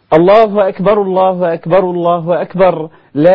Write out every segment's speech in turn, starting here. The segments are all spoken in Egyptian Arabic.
الله أكبر الله أكبر الله أكبر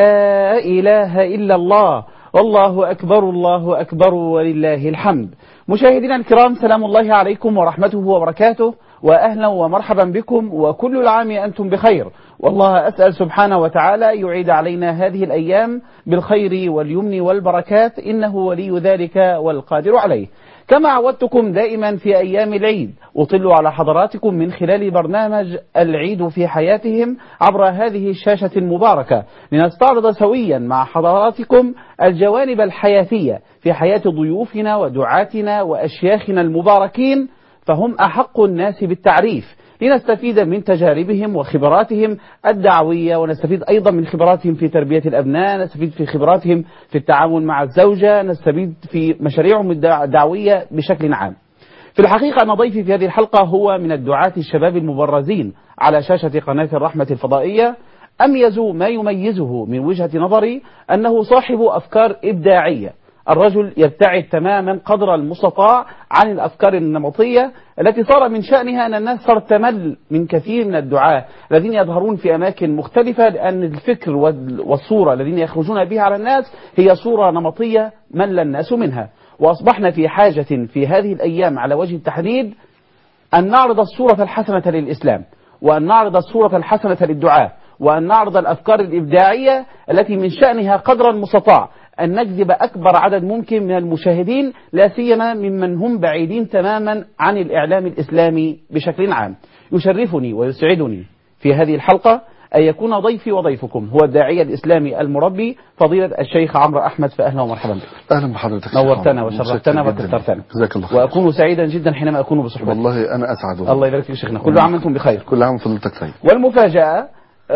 لا إله إلا الله والله أكبر الله أكبر ولله الحمد مشاهدينا الكرام سلام الله عليكم ورحمته وبركاته وأهلا ومرحبا بكم وكل العام أنتم بخير والله أسأل سبحانه وتعالى يعيد علينا هذه الأيام بالخير واليمن والبركات إنه ولي ذلك والقادر عليه كما عودتكم دائما في أيام العيد أطل على حضراتكم من خلال برنامج العيد في حياتهم عبر هذه الشاشة المباركة لنستعرض سويا مع حضراتكم الجوانب الحياتية في حياة ضيوفنا ودعاتنا وأشياخنا المباركين فهم أحق الناس بالتعريف لنستفيد من تجاربهم وخبراتهم الدعوية ونستفيد أيضا من خبراتهم في تربية الأبناء نستفيد في خبراتهم في التعامل مع الزوجة نستفيد في مشاريعهم الدعوية بشكل عام في الحقيقة أن ضيفي في هذه الحلقة هو من الدعاة الشباب المبرزين على شاشة قناة الرحمة الفضائية أميزوا ما يميزه من وجهة نظري أنه صاحب أفكار إبداعية الرجل يبتعد تماما قدر المستطاع عن الأفكار النمطية التي صار من شأنها أن الناس صارت تمل من كثير من الدعاة الذين يظهرون في أماكن مختلفة لأن الفكر والصورة الذين يخرجون بها على الناس هي صورة نمطية مل الناس منها وأصبحنا في حاجة في هذه الأيام على وجه التحديد أن نعرض الصورة الحسنة للإسلام وأن نعرض الصورة الحسنة للدعاة وأن نعرض الأفكار الإبداعية التي من شأنها قدر المستطاع أن نجذب أكبر عدد ممكن من المشاهدين لا سيما ممن هم بعيدين تماما عن الإعلام الإسلامي بشكل عام يشرفني ويسعدني في هذه الحلقة أن يكون ضيفي وضيفكم هو الداعية الإسلامي المربي فضيلة الشيخ عمرو أحمد فأهلا ومرحبا بك أهلا بحضرتك نورتنا وشرفتنا وكثرتنا جزاك الله خير وأكون سعيدا جدا حينما أكون بصحبتك والله أنا أسعد والله. الله يبارك فيك شيخنا كل عام وأنتم بخير كل عام وفضلتك طيب والمفاجأة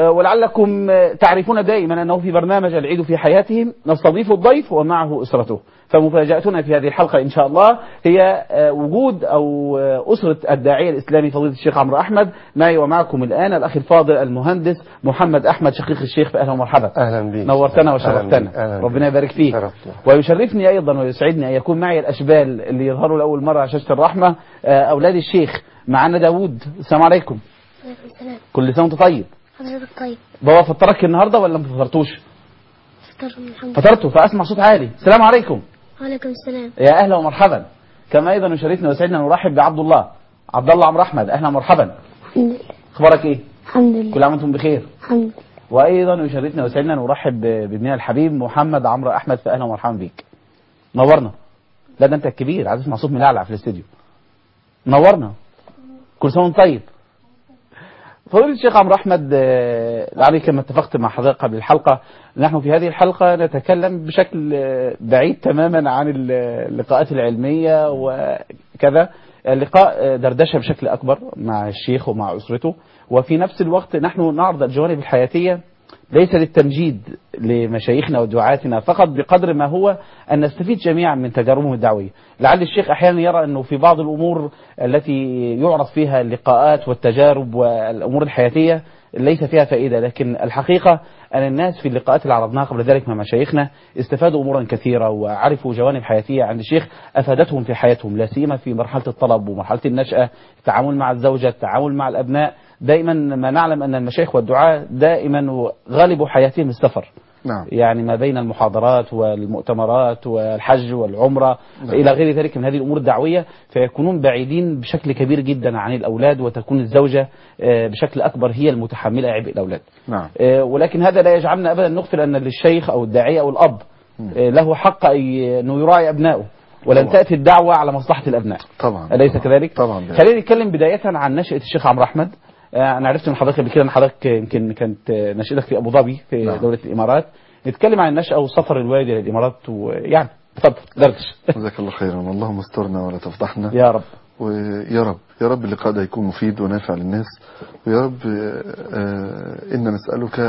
ولعلكم تعرفون دائما أنه في برنامج العيد في حياتهم نستضيف الضيف ومعه أسرته فمفاجأتنا في هذه الحلقة إن شاء الله هي وجود أو أسرة الداعية الإسلامي فضيلة الشيخ عمرو أحمد معي ومعكم الآن الأخ الفاضل المهندس محمد أحمد شقيق الشيخ فأهلا ومرحبا أهلا بك نورتنا وشرفتنا ربنا يبارك فيك شرفتنا. ويشرفني أيضا ويسعدني أن يكون معي الأشبال اللي يظهروا لأول مرة على شاشة الرحمة أولاد الشيخ معنا داوود السلام عليكم عليكم السلام كل سنة وأنت طيب حضرتك طيب بابا فطرك النهارده ولا ما فطرتوش؟ فطر من الحمد لله فطرته فاسمع صوت عالي السلام عليكم وعليكم السلام يا اهلا ومرحبا كما ايضا يشرفنا ويسعدنا نرحب بعبد الله عبد الله عمرو احمد اهلا ومرحبا الحمد لله اخبارك ايه؟ الحمد لله كل عام وانتم بخير الحمد لله وايضا يشرفنا ويسعدنا نرحب بابننا الحبيب محمد عمرو احمد فاهلا ومرحبا بيك نورنا لا ده انت الكبير عايز اسمع صوت ملعلع في الاستديو نورنا كل سنه وانت طيب فضيلة الشيخ عمرو أحمد آه، لعلي كما اتفقت مع حضرتك قبل الحلقة نحن في هذه الحلقة نتكلم بشكل آه، بعيد تماما عن اللقاءات العلمية وكذا اللقاء آه، دردشة بشكل أكبر مع الشيخ ومع أسرته وفي نفس الوقت نحن نعرض الجوانب الحياتية ليس للتمجيد لمشايخنا ودعاتنا فقط بقدر ما هو أن نستفيد جميعا من تجاربهم الدعوية لعل الشيخ أحيانا يرى أنه في بعض الأمور التي يعرض فيها اللقاءات والتجارب والأمور الحياتية ليس فيها فائدة لكن الحقيقة أن الناس في اللقاءات اللي عرضناها قبل ذلك مع مشايخنا استفادوا أمورا كثيرة وعرفوا جوانب حياتية عند الشيخ أفادتهم في حياتهم لا سيما في مرحلة الطلب ومرحلة النشأة التعامل مع الزوجة التعامل مع الأبناء دائما ما نعلم أن المشايخ والدعاة دائما غالب حياتهم السفر نعم يعني ما بين المحاضرات والمؤتمرات والحج والعمرة نعم. إلى غير ذلك من هذه الأمور الدعوية فيكونون بعيدين بشكل كبير جدا عن الأولاد وتكون الزوجة آه، بشكل أكبر هي المتحملة عبء الأولاد نعم آه، ولكن هذا لا يجعلنا أبدا نغفل أن للشيخ أو الداعية أو الأب آه، له حق أي- أنه يراعي أبنائه ولن طبعا. تأتي الدعوة على مصلحة الأبناء طبعا أليس طبعا. كذلك؟ طبعا خلينا نتكلم بداية عن نشأة الشيخ عمرو أحمد آه، أنا عرفت من حضرتك قبل كده أن حضرتك يمكن كانت آه، نشأتك في أبو ظبي في نعم. دولة الإمارات نتكلم عن النشأة وسفر الوالد إلى الإمارات ويعني اتفضل دردش جزاك الله خيرا اللهم استرنا ولا تفضحنا يا رب ويا رب يا رب اللقاء ده يكون مفيد ونافع للناس ويا رب آه، آه، إن نسألك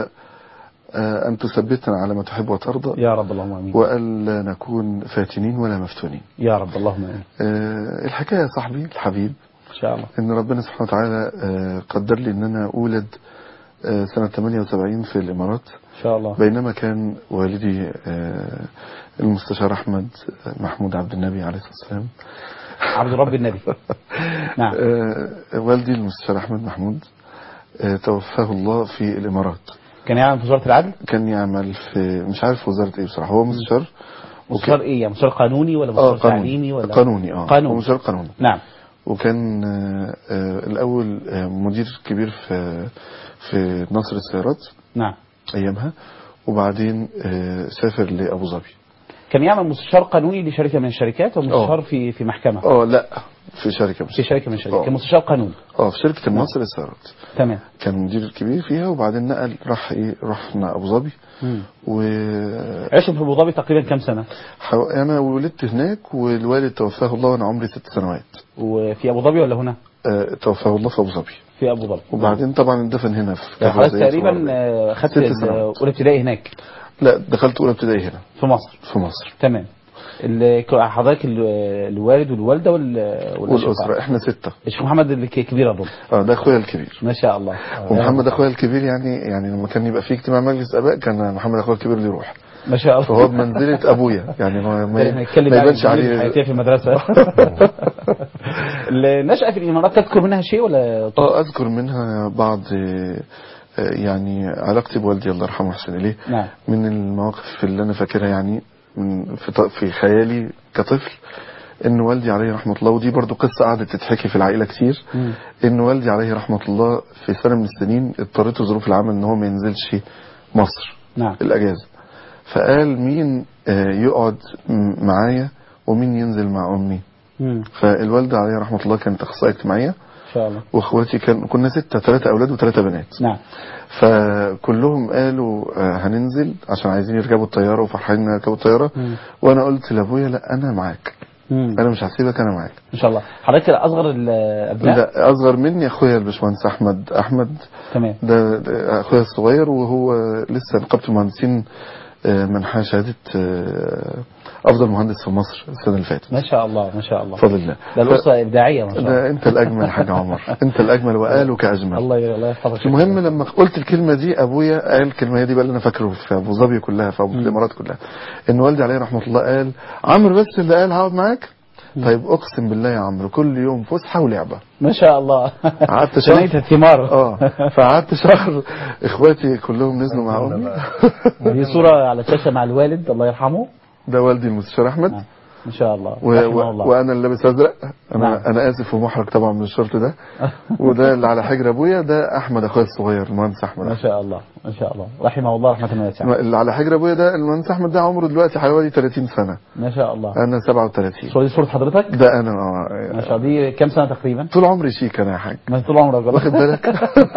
آه، أن تثبتنا على ما تحب وترضى يا رب اللهم آمين وألا نكون فاتنين ولا مفتونين يا رب اللهم آمين آه، الحكاية يا صاحبي الحبيب إن شاء الله ان ربنا سبحانه وتعالى آه، قدر لي ان انا اولد آه، سنة 78 في الامارات إن شاء الله بينما كان والدي آه، المستشار احمد محمود عبد النبي عليه الصلاة والسلام عبد رب النبي نعم آه، والدي المستشار احمد محمود آه، توفاه الله في الامارات كان يعمل في وزاره العدل كان يعمل في مش عارف وزاره ايه بصراحه هو مستشار مستشار ايه يعني مستشار قانوني ولا اه مستشار قانوني تعليمي ولا قانوني اه هو قانوني مستشار قانوني نعم وكان آه، آه، الاول آه، مدير كبير في في نصر السيارات نعم ايامها وبعدين آه، سافر لابو ظبي كان يعمل مستشار قانوني لشركه من الشركات ومستشار آه. في في محكمه اه لا في شركه مش في شركه من الشركات آه. كان مستشار قانوني اه في شركه النصر السيارات تمام كان مدير كبير فيها وبعدين نقل راح ايه رحنا ابو ظبي مم. و عشت في ابو ظبي تقريبا كام سنه حو... انا ولدت هناك والوالد توفاه الله وانا عمري ست سنوات وفي ابو ظبي ولا هنا آه، توفاه الله في ابو ظبي في ابو ظبي وبعدين طبعا اندفن هنا في يعني حضرتك كفر زيت تقريبا وغربية. آه، خدت ست ال- سنوات. اولى ابتدائي هناك لا دخلت اولى ابتدائي هنا في مصر في مصر تمام ال- ك- حضرتك ال- الوالد والوالده وال- والاسره احنا سته الشيخ محمد الكبير اظن اه ده اخويا الكبير ما شاء الله ومحمد اخويا الكبير يعني يعني لما كان يبقى في اجتماع مجلس اباء كان محمد اخويا الكبير اللي يروح ما شاء الله فهو بمنزله ابويا يعني ما, ما, احنا نتكلم ما عن يبانش الجميل عليه الحياتيه في المدرسه النشأة في الامارات تذكر منها شيء ولا اه اذكر منها بعض آه، آه، يعني علاقتي بوالدي الله يرحمه ويحسن اليه نعم من المواقف اللي انا فاكرها يعني من في ط- في خيالي كطفل ان والدي عليه رحمه الله ودي برضو قصه قعدت تتحكي في العائله كتير مم. ان والدي عليه رحمه الله في سنه من السنين اضطرته ظروف العمل ان هو ما ينزلش مصر نعم الاجازه فقال مين آه، يقعد م- معايا ومين ينزل مع امي مم. فالوالده عليه رحمه الله كانت اخصائيه اجتماعيه ان شاء الله واخواتي كان كنا ستة ثلاثة اولاد وثلاثة بنات نعم فكلهم قالوا آه، هننزل عشان عايزين يركبوا الطياره وفرحانين إن يركبوا الطياره مم. وانا قلت لابويا لا انا معاك مم. انا مش هسيبك انا معاك ان شاء الله حضرتك اصغر الابناء لا اصغر مني اخويا الباشمهندس احمد احمد تمام ده, ده اخويا الصغير وهو لسه نقابه المهندسين آه، منحى شهاده آه، افضل مهندس في مصر السنه اللي فاتت ما شاء الله ما شاء الله بفضل الله ده الاسره ابداعيه ما شاء الله ده انت الاجمل يا حاج عمر انت الاجمل وقالك اجمل الله ي- الله يحفظك المهم لما قلت الكلمه دي ابويا قال الكلمه دي بقى اللي انا فاكره في ابو ظبي كلها في ابو مم. الامارات كلها ان والدي عليه رحمه الله قال عمرو بس اللي قال هقعد معاك طيب اقسم بالله يا عمرو كل يوم فسحه ولعبه ما شاء الله قعدت شهر. شنيت الثمار اه فقعدت شهر اخواتي كلهم نزلوا مع امي دي صوره على الشاشه مع الوالد الله يرحمه ده والدي المستشار احمد نعم. ما شاء الله و... رحمه و... الله وانا اللي لابس ازرق انا نعم. انا اسف ومحرج طبعا من الشرط ده وده اللي على حجر ابويا ده احمد اخويا الصغير المهندس احمد ما شاء الله ما شاء الله رحمه الله رحمه واسعه اللي على حجر ابويا ده المهندس احمد ده عمره دلوقتي حوالي 30 سنه ما شاء الله انا 37 صورة دي صورة حضرتك ده انا ما اه شاء الله دي كام سنة تقريبا طول عمري شيك انا يا حاج ما طول عمرك والله. واخد بالك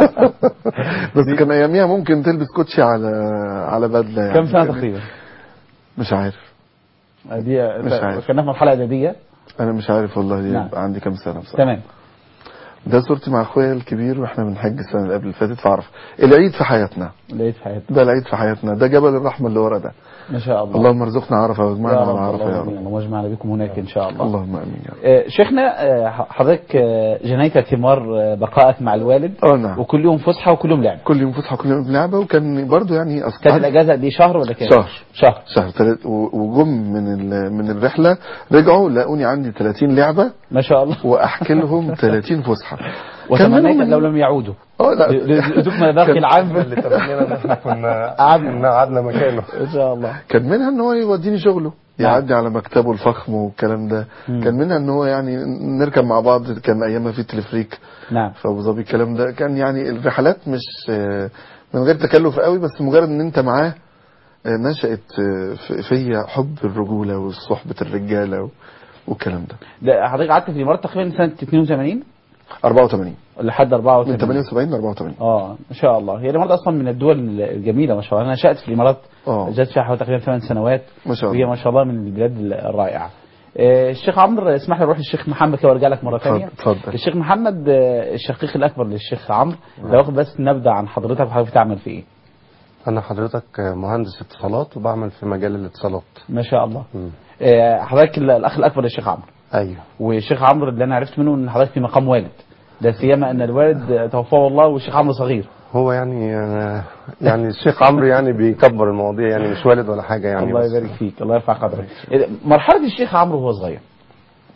بس كان اياميها ممكن تلبس كوتشي على على بدله يعني كام سنة تقريبا مش عارف دي مش عارف. كنا في مرحلة إعدادية انا مش عارف والله نعم. يبقى عندي كام سنه بصراحه تمام ده صورتي مع اخويا الكبير واحنا بنحج السنه اللي قبل اللي فاتت فاعرف العيد في حياتنا لقيت في حياتي ده العيد في حياتنا ده جبل الرحمه اللي ورا ده ما شاء الله اللهم ارزقنا عرفه يا واجمعنا رب على عرفه اللهم يا آمين. رب اللهم اجمعنا بكم هناك إن شاء الله اللهم امين يا رب آه، شيخنا آه، حضرتك آه، جنيت ثمار آه، بقائك مع الوالد اه نعم وكل يوم فسحة وكل يوم لعب كل يوم فسحه كل يوم لعبه وكان برضو يعني كانت اصلا الأجازة دي شهر ولا كام؟ شهر. شهر شهر تلات و- وجم من ال- من الرحله رجعوا لقوني عندي 30 لعبه ما شاء الله واحكي لهم 30 فسحه وتمنيت منهم- لو لم يعودوا اه لا لذوقنا باقي العام اللي تمنينا ان احنا كنا قعدنا. كنا قعدنا مكانه إن شاء الله كان منها ان هو يوديني شغله نعم. يعدي على مكتبه الفخم والكلام ده مم. كان منها ان هو يعني نركب مع بعض كان ايامها في تلفريك نعم في ابو ظبي الكلام ده كان يعني الرحلات مش آه، من غير تكلف قوي بس مجرد ان انت معاه آه، نشأت آه، في- فيا حب الرجولة وصحبة الرجالة و- والكلام ده ده حضرتك قعدت في الإمارات تقريبا سنة 82 84 لحد 84 من 78 ل 84 اه ما شاء الله هي الامارات اصلا من الدول الجميله ما شاء الله انا نشات في الامارات اه جات فيها حوالي تقريبا ثمان سنوات ما شاء وهي الله ما شاء الله من البلاد الرائعه آه، الشيخ عمرو اسمح لي اروح للشيخ محمد كده وارجع لك مره ثانيه اتفضل اتفضل الشيخ محمد آه، الشقيق الاكبر للشيخ عمرو لو واخد بس نبذه عن حضرتك وحضرتك بتعمل في ايه انا حضرتك مهندس اتصالات وبعمل في مجال الاتصالات ما شاء الله مم. آه، حضرتك ال- الاخ الاكبر للشيخ عمرو ايوه والشيخ عمرو اللي انا عرفت منه ان حضرتك في مقام والد ده سيما ان الوالد توفاه الله والشيخ عمرو صغير هو يعني آه، يعني الشيخ عمرو يعني بيكبر المواضيع يعني مش والد ولا حاجه يعني الله بس. يبارك فيك الله يرفع قدرك مرحله الشيخ عمرو وهو صغير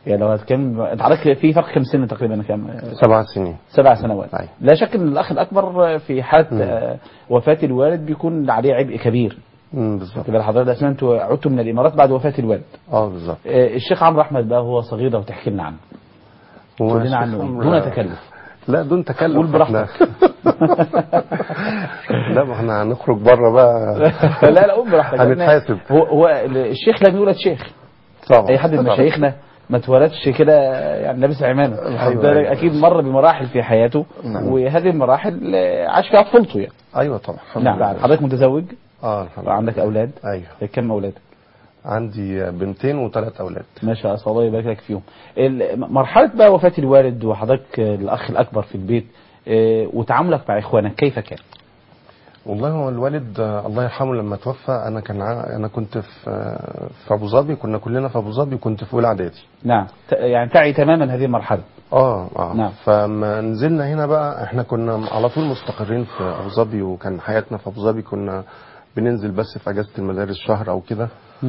يعني لو هتكلم انت حضرتك في فرق كم سنه تقريبا كام سبع سنين سبع سنوات أيوة. لا شك ان الاخ الاكبر في حاله مم. آه، وفاه الوالد بيكون عليه عبء كبير مم، بالظبط تبقى حضرتك اسمها انتوا عدتوا من الامارات بعد وفاه الوالد اه بالظبط آه، الشيخ عمرو احمد بقى هو صغير لو تحكي لنا عنه هو تقول لنا الشيخ عنه إيه؟ عمرو- دون تكلف لا دون تكلف قول براحتك. إحنا- لا ما احنا هنخرج بره بقى لا لا قول براحتك هنتحاسب. هو هو الشيخ لم يولد شيخ طبعا اي حد من طبعا. مشايخنا ما اتولدش كده يعني لابس عمامه أيوة، ده أيوة. اكيد مر بمراحل في حياته نعم. وهذه المراحل آه، عاش فيها طفولته يعني ايوه طبعا نعم حضرتك متزوج اه الحمد لله وعندك اولاد ايوه كم اولادك عندي بنتين وثلاث اولاد ما شاء الله الله يبارك لك فيهم ال- مرحله بقى وفاه الوالد وحضرتك آه، الاخ الاكبر في البيت آه، وتعاملك مع اخوانك كيف كان والله هو الوالد آه، الله يرحمه لما توفى انا كان ع- انا كنت في آه، في ابو ظبي كنا كلنا في ابو ظبي كنت في اولى اعدادي نعم ت- يعني تعي تماما هذه المرحله اه اه نعم. فما نزلنا هنا بقى احنا كنا على طول مستقرين في ابو ظبي وكان حياتنا في ابو ظبي كنا بننزل بس في اجازه المدارس شهر او كده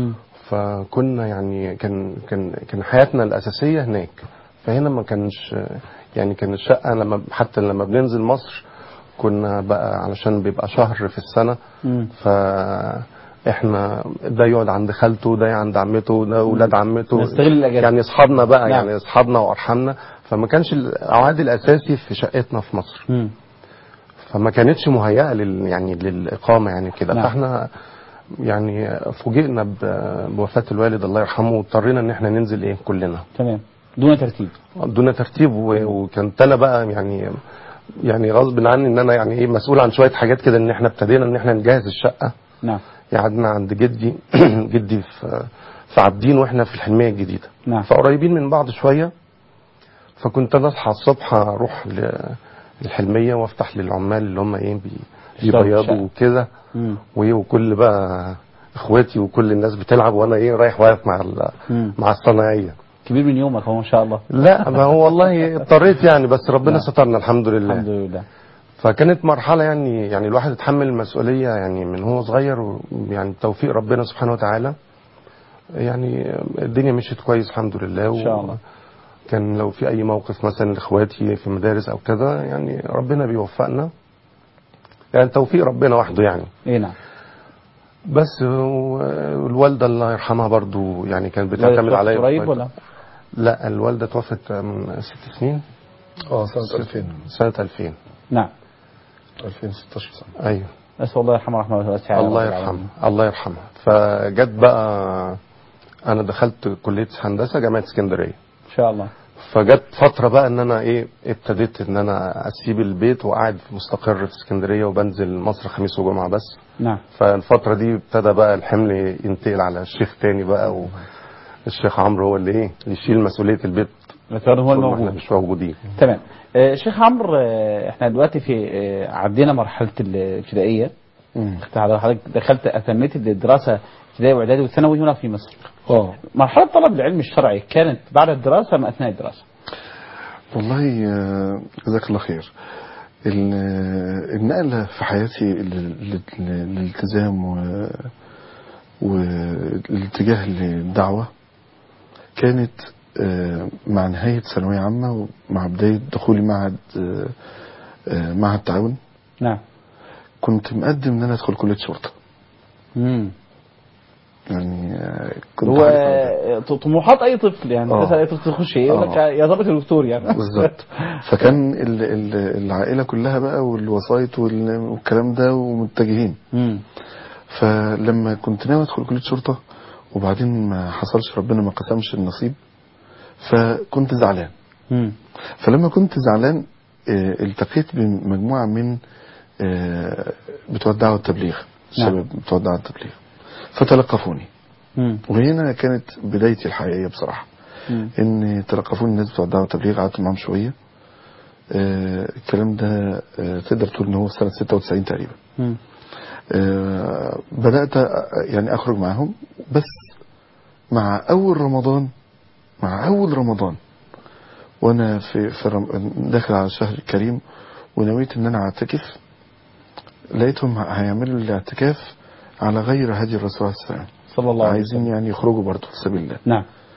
فكنا يعني كان كان كان حياتنا الاساسيه هناك فهنا ما كانش يعني كان الشقه لما حتى لما بننزل مصر كنا بقى علشان بيبقى شهر في السنه مم. ف احنا ده يقعد عند خالته ده عند عمته ده اولاد عمته نستغل الأجازة. يعني اصحابنا بقى نعم. يعني اصحابنا وارحامنا فما كانش القعاد الاساسي في شقتنا في مصر مم. فما كانتش مهيئه لل يعني للاقامه يعني كده نعم. فاحنا يعني فوجئنا ب- بوفاه الوالد الله يرحمه واضطرينا ان احنا ننزل ايه كلنا تمام دون ترتيب دون ترتيب و- وكنت انا بقى يعني يعني غصب عني ان انا يعني ايه مسؤول عن شويه حاجات كده ان احنا ابتدينا ان احنا نجهز الشقه نعم قعدنا عند جدي جدي في في عابدين واحنا في الحلميه الجديده نعم. فقريبين من بعض شويه فكنت انا اصحى الصبح اروح ل- الحلميه وافتح للعمال اللي هم ايه بي- يشتغلوا في الشقة. بيبيضوا وكده مم. وايه وكل بقى اخواتي وكل الناس بتلعب وانا ايه رايح واقف مع ال- مم. مع الصناعيه كبير من يومك هو ما شاء الله لا ما هو والله اضطريت يعني بس ربنا نعم. سترنا الحمد لله الحمد لله فكانت مرحلة يعني يعني الواحد اتحمل المسؤولية يعني من هو صغير يعني توفيق ربنا سبحانه وتعالى يعني الدنيا مشيت كويس الحمد لله إن شاء الله. كان لو في أي موقف مثلا لإخواتي في مدارس أو كذا يعني ربنا بيوفقنا يعني توفيق ربنا وحده يعني ايه نعم بس والوالدة الله يرحمها برضو يعني كانت بتعتمد عليا قريب ولا لا الوالدة توفت من ست سنين اه سنة 2000 سنة 2000 نعم 2016 سنة أيوه نسال الله يرحمه رحمه واسعه الله يا رب العالمين. يرحمه الله يرحمه فجت بقى انا دخلت كليه هندسه جامعه اسكندريه ان شاء الله فجت فتره بقى ان انا ايه ابتديت ان انا اسيب البيت وقاعد مستقر في اسكندريه وبنزل مصر خميس وجمعه بس نعم فالفتره دي ابتدى بقى الحمل ينتقل على الشيخ تاني بقى والشيخ عمرو هو اللي ايه اللي يشيل مسؤوليه البيت الاعتبار هو طول ما احنا الموجود مش موجودين تمام آه، شيخ عمرو آه، احنا دلوقتي في آه، عدينا مرحله الابتدائيه حضرتك دخلت اتميت الدراسه ابتدائي واعدادي وثانوي هنا في مصر اه مرحله طلب العلم الشرعي كانت بعد الدراسه ام اثناء الدراسه والله آه، جزاك الله خير ال- آه، النقلة في حياتي لل- لل- للالتزام و- والاتجاه للدعوة كانت آه، مع نهاية ثانوية عامة ومع بداية دخولي معهد آه، آه، معهد تعاون نعم كنت مقدم ان انا ادخل كلية شرطة امم يعني آه، كنت هو عارف على ده. آه، طموحات اي طفل يعني آه. تسال اي طفل تخش ايه يقول لك آه. يا ضابط الدكتور يعني بالظبط فكان ال- ال- العائلة كلها بقى والوسايط وال- والكلام ده ومتجهين امم فلما كنت ناوي ادخل كليه شرطه وبعدين ما حصلش ربنا ما قسمش النصيب فكنت زعلان امم فلما كنت زعلان آه، التقيت بمجموعه من آه، بتوع الدعوه والتبليغ نعم. الشباب بتوع الدعوه والتبليغ فتلقفوني امم وهنا كانت بدايتي الحقيقيه بصراحه مم. ان تلقفوني الناس بتوع الدعوه والتبليغ قعدت معاهم شويه آه، الكلام ده آه، تقدر تقول ان هو في سنه 96 تقريبا مم. آه، بدأت أ- يعني أخرج معهم بس مع أول رمضان مع أول رمضان وأنا في, في رم... داخل على الشهر الكريم ونويت إن أنا أعتكف لقيتهم ه- هيعملوا الاعتكاف على غير هدي الرسول عليه السلام صلى الله عليه عايزين وسلم يعني يخرجوا برضه في سبيل الله نعم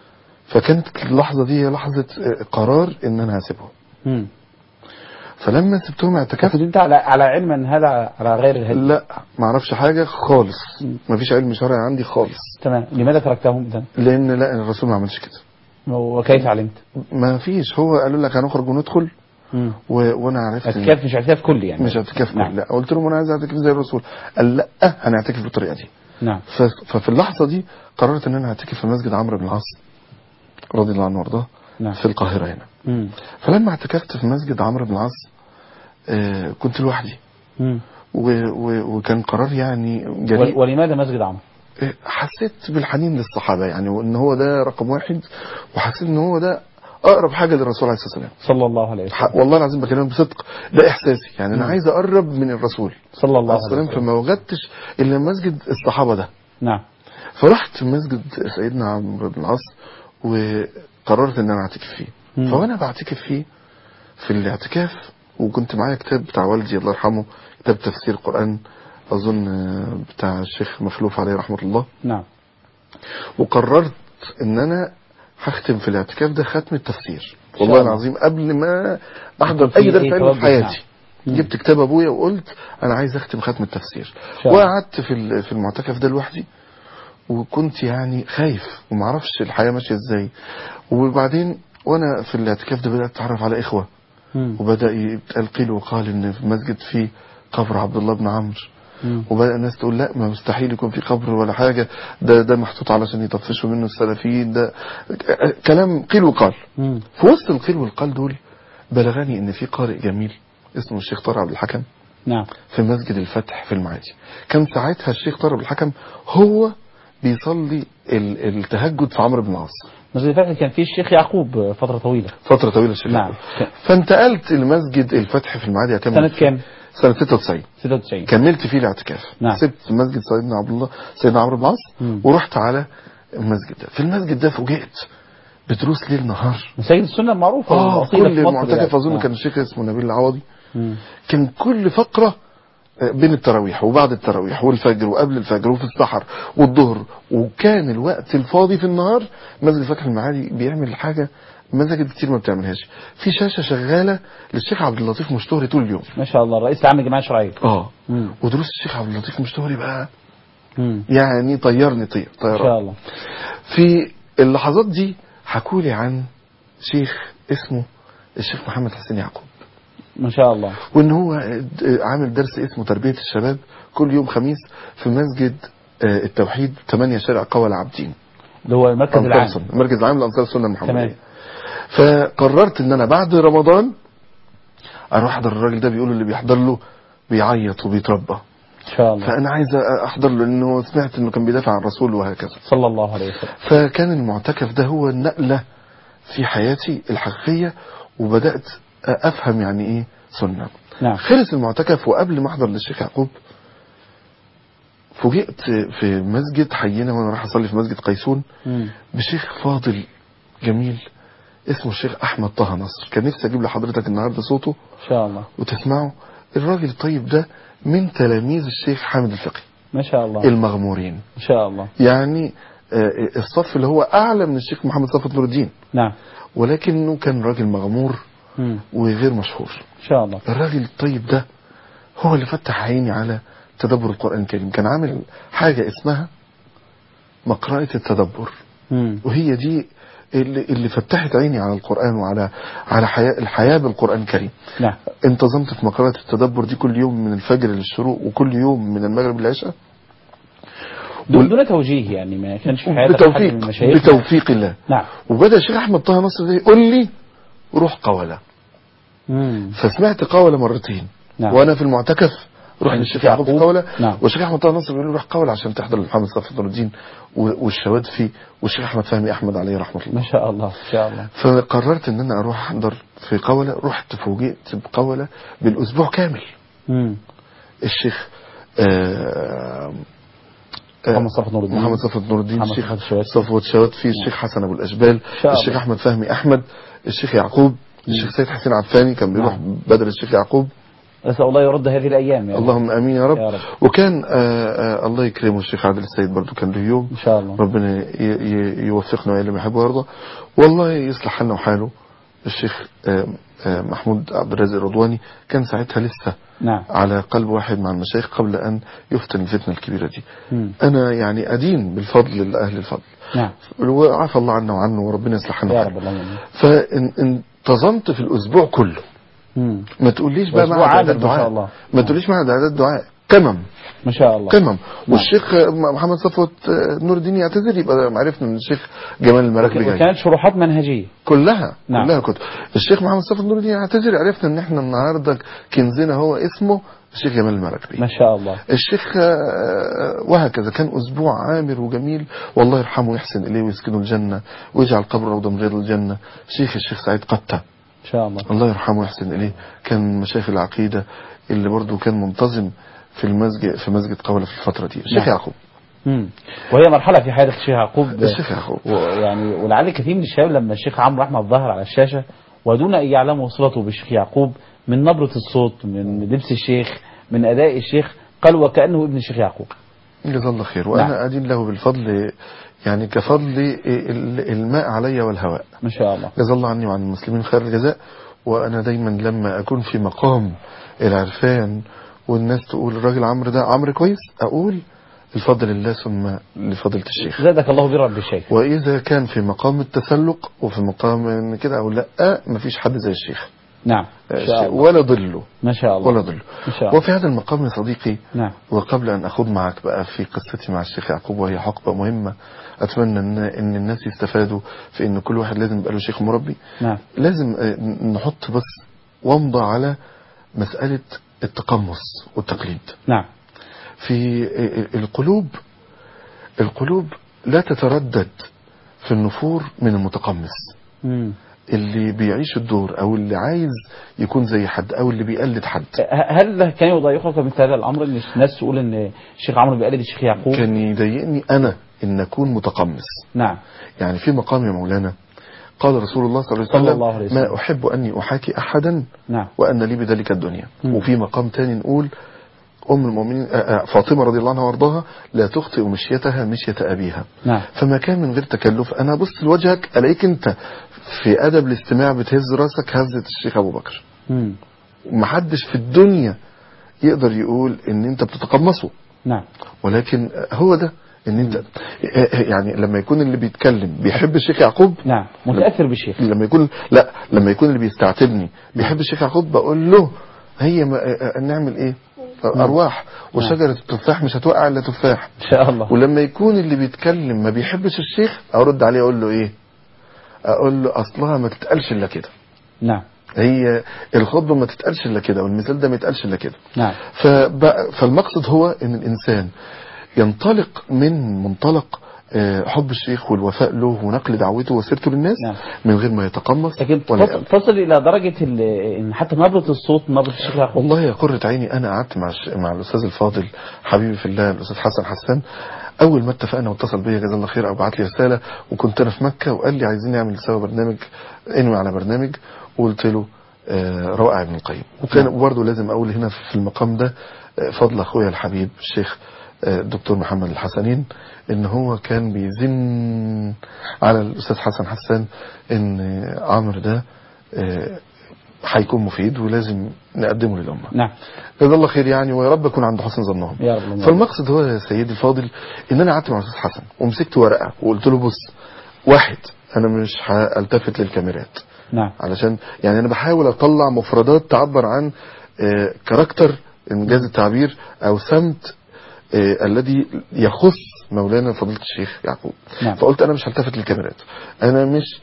فكانت اللحظه دي هي لحظه آه، قرار ان انا هسيبهم مم. فلما سبتهم اعتكفت كنت انت على على علم ان هذا على غير الهدي لا ما اعرفش حاجه خالص مم. ما فيش علم شرعي عندي خالص تمام لماذا تركتهم اذا لان لا الرسول ما عملش كده وكيف علمت ما فيش هو قالوا لك هنخرج وندخل مم. و... وانا عرفت إن- اعتكاف مش اعتكاف كلي يعني مش اعتكاف نعم. نعم. لا قلت لهم انا عايز اعتكف زي الرسول قال لا هنعتكف بالطريقه دي نعم ف... ففي اللحظه دي قررت ان انا اعتكف في مسجد عمرو بن العاص رضي الله عنه وارضاه نعم في القاهره هنا مم. فلما اعتكفت في مسجد عمرو بن العاص آه كنت لوحدي مم. و... و... وكان قرار يعني ول- جريء ولماذا مسجد عمرو؟ آه، حسيت بالحنين للصحابه يعني وان هو ده رقم واحد وحسيت ان هو ده اقرب حاجه للرسول عليه الصلاه والسلام صلى الله عليه وسلم ح- والله العظيم بكلمك بصدق ده احساسي يعني انا مم. عايز اقرب من الرسول صلى الله عليه عليه السلام وسلم فما وجدتش الا مسجد الصحابه ده نعم فرحت مسجد سيدنا عمرو بن العاص وقررت ان انا اعتكف فيه مم. فوانا بعتكف فيه في الاعتكاف وكنت معايا كتاب بتاع والدي الله يرحمه كتاب تفسير القران اظن آه، بتاع الشيخ مخلوف عليه رحمه الله نعم وقررت ان انا هختم في الاعتكاف ده ختم التفسير شاء والله الله. العظيم قبل ما احضر في اي درس أي علم توجه، في حياتي نعم. جبت كتاب ابويا وقلت انا عايز اختم ختم التفسير شاء الله. وقعدت في ال- في المعتكف ده لوحدي وكنت يعني خايف ومعرفش الحياه ماشيه ازاي وبعدين وانا في الاعتكاف ده بدات اتعرف على اخوه مم. وبدا يتقال قيل وقال ان في المسجد فيه قبر عبد الله بن عمرو مم. وبدا الناس تقول لا ما مستحيل يكون في قبر ولا حاجه ده ده محطوط علشان يطفشوا منه السلفيين ده ك- كلام قيل وقال مم. في وسط القيل والقال دول بلغني ان في قارئ جميل اسمه الشيخ طارق عبد الحكم نعم في مسجد الفتح في المعادي كان ساعتها الشيخ طارق عبد الحكم هو بيصلي ال- التهجد في عمرو بن العاص مسجد الفتح كان فيه الشيخ يعقوب فترة طويلة فتره طويله الشيخ نعم. يعقوب. فانتقلت لمسجد الفتح في المعادي أكمل سنة فيه. كام؟ سنه 96 96 كملت فيه الاعتكاف نعم. سبت مسجد سيدنا عبد الله سيدنا عمرو بن العاص مم. ورحت على المسجد ده في المسجد ده فوجئت بدروس ليل نهار مساجد السنة المعروفة اه والأصيلة كل في مصر معتكف يعني. اظن نعم. كان الشيخ اسمه نبيل العوضي مم. كان كل فقرة آه، بين التراويح وبعد التراويح والفجر وقبل الفجر وفي السحر والظهر وكان الوقت الفاضي في النهار مسجد فتح المعادي بيعمل حاجة مساجد كتير ما بتعملهاش في شاشة شغالة للشيخ عبد اللطيف مشتهري طول اليوم ما شاء الله رئيس العام الجماعة الشرعية اه مم. ودروس الشيخ عبد اللطيف مشتهري بقى مم. يعني طيرني طير ما طيران شاء الله في اللحظات دي حكولي عن شيخ اسمه الشيخ محمد حسين يعقوب ما شاء الله وان هو عامل درس اسمه تربية الشباب كل يوم خميس في مسجد آه، التوحيد 8 شارع قوى العابدين اللي هو المركز أنصار العام السنة المركز العام لأنصار السنة تمام المحمدية فقررت ان انا بعد رمضان اروح احضر الراجل ده بيقول اللي بيحضر له بيعيط وبيتربى إن شاء الله فانا عايز احضر له لانه سمعت انه كان بيدافع عن الرسول وهكذا صلى الله عليه وسلم فكان المعتكف ده هو النقلة في حياتي الحقيقية وبدأت أفهم يعني إيه سنة نعم خلص المعتكف وقبل ما أحضر للشيخ يعقوب فوجئت في مسجد حينا وأنا راح أصلي في مسجد قيسون مم. بشيخ فاضل جميل اسمه الشيخ أحمد طه نصر كان نفسي أجيب لحضرتك النهاردة صوته إن شاء الله وتسمعه الراجل الطيب ده من تلاميذ الشيخ حامد الفقي ما شاء الله المغمورين إن شاء الله يعني آه، الصف اللي هو أعلى من الشيخ محمد صفوت نور الدين نعم ولكنه كان راجل مغمور مم. وغير مشهور إن شاء الله الراجل الطيب ده هو اللي فتح عيني على تدبر القرآن الكريم كان عامل حاجة اسمها مقرأة التدبر مم. وهي دي اللي, اللي فتحت عيني على القرآن وعلى على حياة الحياة بالقرآن الكريم نعم انتظمت في مقرأة التدبر دي كل يوم من الفجر للشروق وكل يوم من المغرب للعشاء دون دون توجيه يعني ما كانش في حياتك حد من بتوفيق المشايخ بتوفيق الله نعم وبدأ الشيخ أحمد طه نصر ده يقول لي روح قولة مم. فسمعت قولة مرتين نعم. وانا في المعتكف روح عند للشيخ الشيخ يعقوب في يعقوب. قولة نعم. والشيخ احمد طه نصر بيقول لي روح قولة عشان تحضر لمحمد صفي نور الدين و- والشواد فيه والشيخ احمد فهمي احمد عليه رحمه الله ما شاء الله ما شاء الله فقررت ان انا اروح احضر في قولة رحت فوجئت بقولة بالاسبوع كامل مم. الشيخ آه آه، محمد صفوت نور الدين. محمد صفوت نور الدين محمد الشيخ صفوت الشواد. صفوت شواد فيه الشيخ حسن ابو الاشبال شاء الله. الشيخ احمد فهمي احمد الشيخ يعقوب الشيخ سيد حسين عفاني كان بيروح نعم. بدل الشيخ يعقوب نسأل الله يرد هذه الأيام يا رب. اللهم امين يا رب, يا رب. وكان آه آه الله يكرمه الشيخ عادل السيد برضو كان له يوم إن شاء الله ربنا ي- ي- يوفقنا والى ما يحب ويرضى والله يصلح حالنا وحاله الشيخ آه آه محمود عبد الرازق الرضواني كان ساعتها لسه نعم على قلب واحد مع المشايخ قبل ان يفتن الفتنه الكبيره دي مم. انا يعني ادين بالفضل لاهل الفضل نعم وعفى الله عنا وعنه وربنا يصلح حالنا يا وحاله. رب اللهم آمين. فانتظمت في الاسبوع كله مم. ما تقوليش بقى أسبوع مع عامل اعداد ما شاء دعاء الله. ما تقوليش مع اعداد دعاء قمم ما شاء الله قمم والشيخ محمد صفوت نور الدين يعتذر يبقى عرفنا ان الشيخ جمال المراكبي جاي وكانت شروحات منهجية كلها نعم. كلها كتب الشيخ محمد صفوت نور الدين يعتذر عرفنا ان احنا النهارده كنزنا هو اسمه الشيخ جمال المراكبي ما شاء الله الشيخ آه، وهكذا كان اسبوع عامر وجميل والله يرحمه ويحسن اليه ويسكنه الجنه ويجعل قبره روضه من رياض الجنه شيخ الشيخ سعيد قتة إن شاء الله الله يرحمه ويحسن اليه كان من مشايخ العقيده اللي برضه كان منتظم في المسجد في مسجد قولة في الفتره دي الشيخ نعم. يعقوب مم. وهي مرحلة في حياة الشيخ يعقوب الشيخ يعقوب ويعني ولعل كثير من الشباب لما الشيخ عمرو احمد ظهر على الشاشه ودون ان يعلموا صلته بالشيخ يعقوب من نبره الصوت من لبس الشيخ من اداء الشيخ قال وكانه ابن الشيخ يعقوب جزاه الله خير وانا نعم. ادين له بالفضل يعني كفضل ال- الماء علي والهواء ما شاء الله جزا الله عني وعن المسلمين خير الجزاء وانا دايما لما اكون في مقام العرفان والناس تقول الراجل عمرو ده عمرو كويس اقول الفضل لله ثم لفضيله الشيخ زادك الله برا بالشيخ واذا كان في مقام التسلق وفي مقام ان كده اقول لا مفيش حد زي الشيخ نعم ما شاء الله ولا ضله ما شاء الله ولا ضله ما شاء الله وفي هذا المقام يا صديقي نعم وقبل أن أخوض معك بقى في قصتي مع الشيخ يعقوب وهي حقبة مهمة أتمنى إن, إن الناس يستفادوا في إن كل واحد لازم يبقى له شيخ مربي نعم لازم آه، نحط بس ومضة على مسألة التقمص والتقليد نعم في آه، القلوب القلوب لا تتردد في النفور من المتقمص مم. اللي بيعيش الدور أو اللي عايز يكون زي حد أو اللي بيقلد حد ه- هل كان يضايقك مثل هذا الامر ان الناس تقول ان الشيخ عمرو بيقلد الشيخ يعقوب كان يضايقني أنا إن أكون متقمص نعم يعني في مقام يا مولانا قال رسول الله صلى الله صلى عليه الله عليه وسلم وسلم. ما أحب أني أحاكي أحدا نعم وأن لي بذلك الدنيا مم. وفي مقام تاني نقول أم المؤمنين آه، آه، فاطمة رضي الله عنها وارضاها لا تخطئ مشيتها مشية أبيها نعم فما كان من غير تكلف أنا أبص لوجهك ألاقيك أنت في أدب الاستماع بتهز راسك هزة الشيخ أبو بكر مم. ومحدش في الدنيا يقدر يقول ان انت بتتقمصه نعم ولكن هو ده ان انت يعني لما يكون اللي بيتكلم بيحب الشيخ يعقوب نعم متاثر بالشيخ لما يكون لا لما يكون اللي بيستعتبني بيحب الشيخ يعقوب بقول له هي ما نعمل ايه ارواح وشجره التفاح مش هتوقع الا تفاح ان شاء الله ولما يكون اللي بيتكلم ما بيحبش الشيخ ارد عليه اقول له ايه اقول له اصلها ما تتقالش الا كده نعم هي الخطبه ما تتقالش الا كده والمثال ده ما يتقالش الا كده نعم فبقى- فالمقصد هو ان الانسان ينطلق من منطلق آه، حب الشيخ والوفاء له ونقل دعوته وسيرته للناس نعم. من غير ما يتقمص لكن ولا تصل- يقلق. تصل الى درجه ال- ان حتى نبره الصوت نبره الشيخ يعقوب والله يا قرة عيني انا قعدت مع الش- مع الاستاذ الفاضل حبيبي في الله الاستاذ حسن حسان اول ما اتفقنا واتصل بيا جزاه الله خير او بعت لي رساله وكنت انا في مكه وقال لي عايزين نعمل سوا برنامج انوي على برنامج وقلت له آه، روائع ابن القيم وكان نعم. برضه لازم اقول هنا في المقام ده آه، فضل اخويا الحبيب الشيخ آه، الدكتور محمد الحسنين ان هو كان بيزن على الاستاذ حسن حسان ان آه، عمرو ده آه، هيكون مفيد ولازم نقدمه للامه نعم جزاه الله خير يعني ويا رب اكون عند حسن ظنهم يا رب اللهم فالمقصد هو يا سيدي الفاضل ان انا قعدت مع الاستاذ حسن ومسكت ورقه وقلت له بص واحد انا مش هالتفت للكاميرات نعم علشان يعني انا بحاول اطلع مفردات تعبر عن آه، كاركتر انجاز التعبير او سمت آه، الذي يخص مولانا فضيله الشيخ يعقوب نعم. فقلت انا مش هلتفت للكاميرات انا مش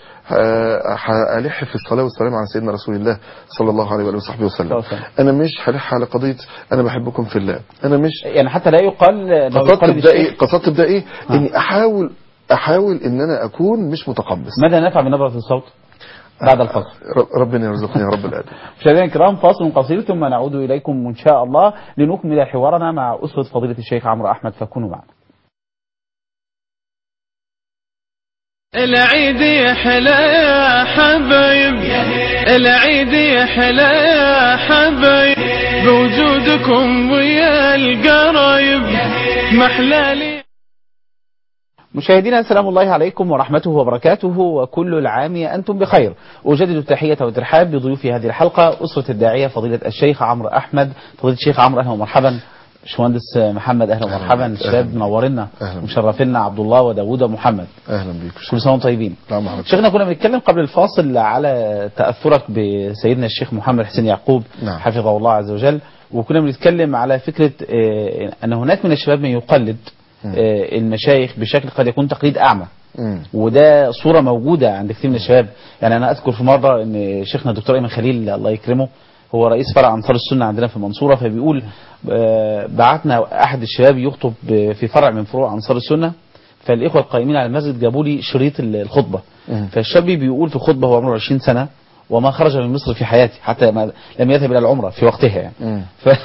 ه- هالح في الصلاه والسلام على سيدنا رسول الله صلى الله عليه واله وصحبه صلى الله وسلم عليه وسلم. انا مش هلح على قضيه انا بحبكم في الله انا مش يعني حتى لا يقال انه قصدت يقلد بده الشيخ ايه قصدت بده ايه اني احاول احاول ان انا اكون مش متقمص ماذا نفع بنبره الصوت بعد الفصل ر- ربنا يرزقني يا رب الادب مشاهدينا الكرام فاصل قصير ثم نعود اليكم ان شاء الله لنكمل حوارنا مع اسره فضيله الشيخ عمرو احمد فكونوا معنا العيد يحلى يا حبايب العيد يحلى يا حبايب بوجودكم ويا القرايب محلالي مشاهدينا سلام الله عليكم ورحمته وبركاته وكل العام أنتم بخير أجدد التحية والترحاب بضيوف هذه الحلقة أسرة الداعية فضيلة الشيخ عمرو أحمد فضيلة الشيخ عمرو أهلا ومرحبا باشمهندس محمد أهلا ومرحبا الشباب منورنا أهلا. مشرفينا عبد الله وداوود ومحمد اهلا بيك كل سنة وانتم طيبين نعم محمد شيخنا كنا بنتكلم قبل الفاصل على تأثرك بسيدنا الشيخ محمد حسين يعقوب نعم. حفظه الله عز وجل وكنا بنتكلم على فكرة آه، أن هناك من الشباب من يقلد آه، المشايخ بشكل قد يكون تقليد أعمى مم. وده صورة موجودة عند كثير من الشباب يعني أنا أذكر في مرة أن شيخنا الدكتور أيمن خليل الله يكرمه هو رئيس فرع أنصار السنة عندنا في المنصورة فبيقول آه، بعتنا أحد الشباب يخطب آه، في فرع من فروع أنصار السنة فالإخوة القائمين على المسجد جابوا لي شريط ال- الخطبة مم. فالشاب بيقول في خطبة هو عمره 20 سنة وما خرج من مصر في حياته حتى ما لم يذهب إلى العمرة في وقتها يعني مم.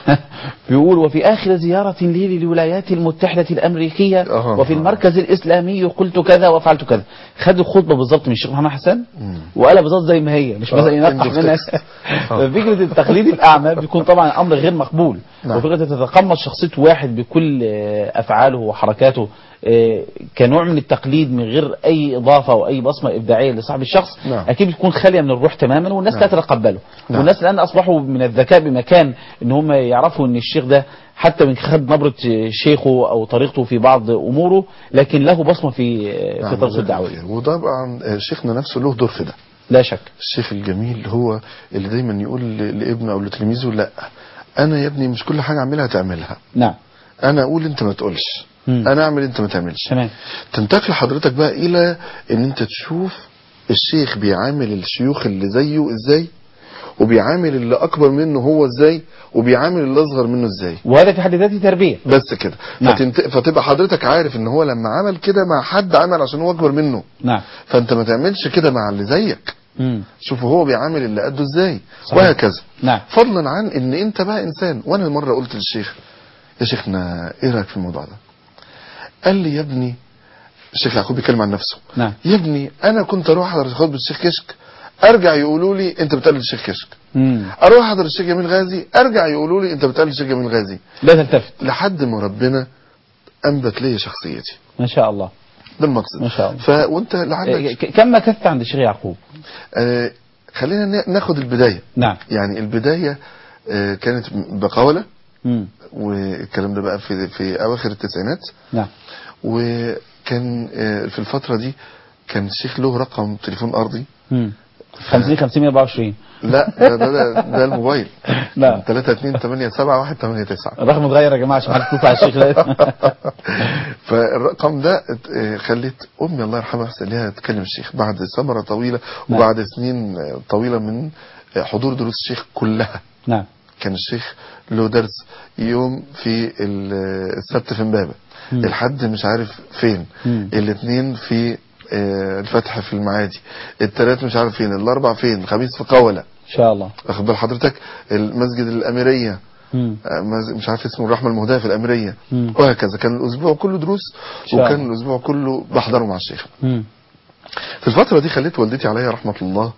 فبيقول وفي آخر زيارة لي للولايات المتحدة الأمريكية أها. وفي المركز الإسلامي قلت كذا وفعلت كذا خد الخطبة بالظبط من الشيخ محمد حسن مم. وقالها بالظبط زي ما هي مش آه، مثلا ينقح end of منها text. آه. فكرة التقليد الأعمى بيكون طبعا أمر غير مقبول نعم. وفكرة تتقمص شخصية واحد بكل آه، أفعاله وحركاته آه، كنوع من التقليد من غير أي إضافة أو أي بصمة إبداعية لصاحب الشخص نعم. أكيد بتكون خالية من الروح تماما والناس لا نعم. تتقبله نعم. والناس الآن أصبحوا من الذكاء بمكان إن هم يعرفوا إن الشيخ ده حتى من خد نبرة شيخه أو طريقته في بعض أموره لكن له بصمة في في نعم، طريقته الدعوية خير. وطبعا آه، شيخنا نفسه له دور في ده لا شك الشيخ الجميل هو اللي دايما يقول ل- لابنه او لتلميذه لا انا يا ابني مش كل حاجه اعملها تعملها نعم انا اقول انت ما تقولش مم. انا اعمل انت ما تعملش تمام تنتقل حضرتك بقى الى ان انت تشوف الشيخ بيعامل الشيوخ اللي زيه ازاي وبيعامل اللي اكبر منه هو ازاي وبيعامل اللي اصغر منه ازاي وهذا في حد ذاته تربية بس كده نعم. فتنت... فتبقى حضرتك عارف ان هو لما عمل كده مع حد عمل عشان هو اكبر منه نعم فانت ما تعملش كده مع اللي زيك مم. شوف هو بيعامل اللي قده ازاي صحيح. وهكذا نعم فضلا عن ان انت بقى انسان وانا مره قلت للشيخ يا شيخنا ايه رايك في الموضوع ده قال لي يا ابني الشيخ يعقوب بيتكلم عن نفسه نعم يا ابني انا كنت اروح احضر خطبه الشيخ كشك ارجع يقولوا لي انت بتقلد الشيخ كشك مم. اروح احضر الشيخ جميل غازي ارجع يقولوا لي انت بتقلد الشيخ جميل غازي لا تلتفت لحد ما ربنا انبت لي شخصيتي ما شاء الله ده المقصد ما شاء الله. ف وانت إيه، لعلك ك- كم مكثت عند الشيخ يعقوب آه خلينا نا- ناخد البدايه نعم يعني البدايه آه كانت بقوله مم. والكلام ده بقى في في اواخر التسعينات نعم وكان آه، في الفتره دي كان الشيخ له رقم تليفون ارضي مم. 50 50 124 لا ده ده, ده, ده الموبايل لا 3 2 8 7 1 8 9 الرقم اتغير يا جماعه عشان حد يتصل على الشيخ ده فالرقم ده آه، خليت امي الله يرحمها احسن ليها تكلم الشيخ بعد ثمره طويله وبعد سنين آه، طويله من آه، حضور دروس الشيخ كلها نعم كان الشيخ له درس يوم في ال- السبت في امبابه مم. الحد مش عارف فين مم. الاثنين في آه، الفتح في المعادي الثلاث مش عارف فين الاربع فين الخميس في قولة ان شاء الله واخد بال حضرتك المسجد الاميريه مم. آه، مز- مش عارف اسمه الرحمه المهداه في الاميريه مم. وهكذا كان الاسبوع كله دروس شاء وكان الله. الاسبوع كله بحضره مع الشيخ مم. في الفتره دي خليت والدتي عليها رحمه الله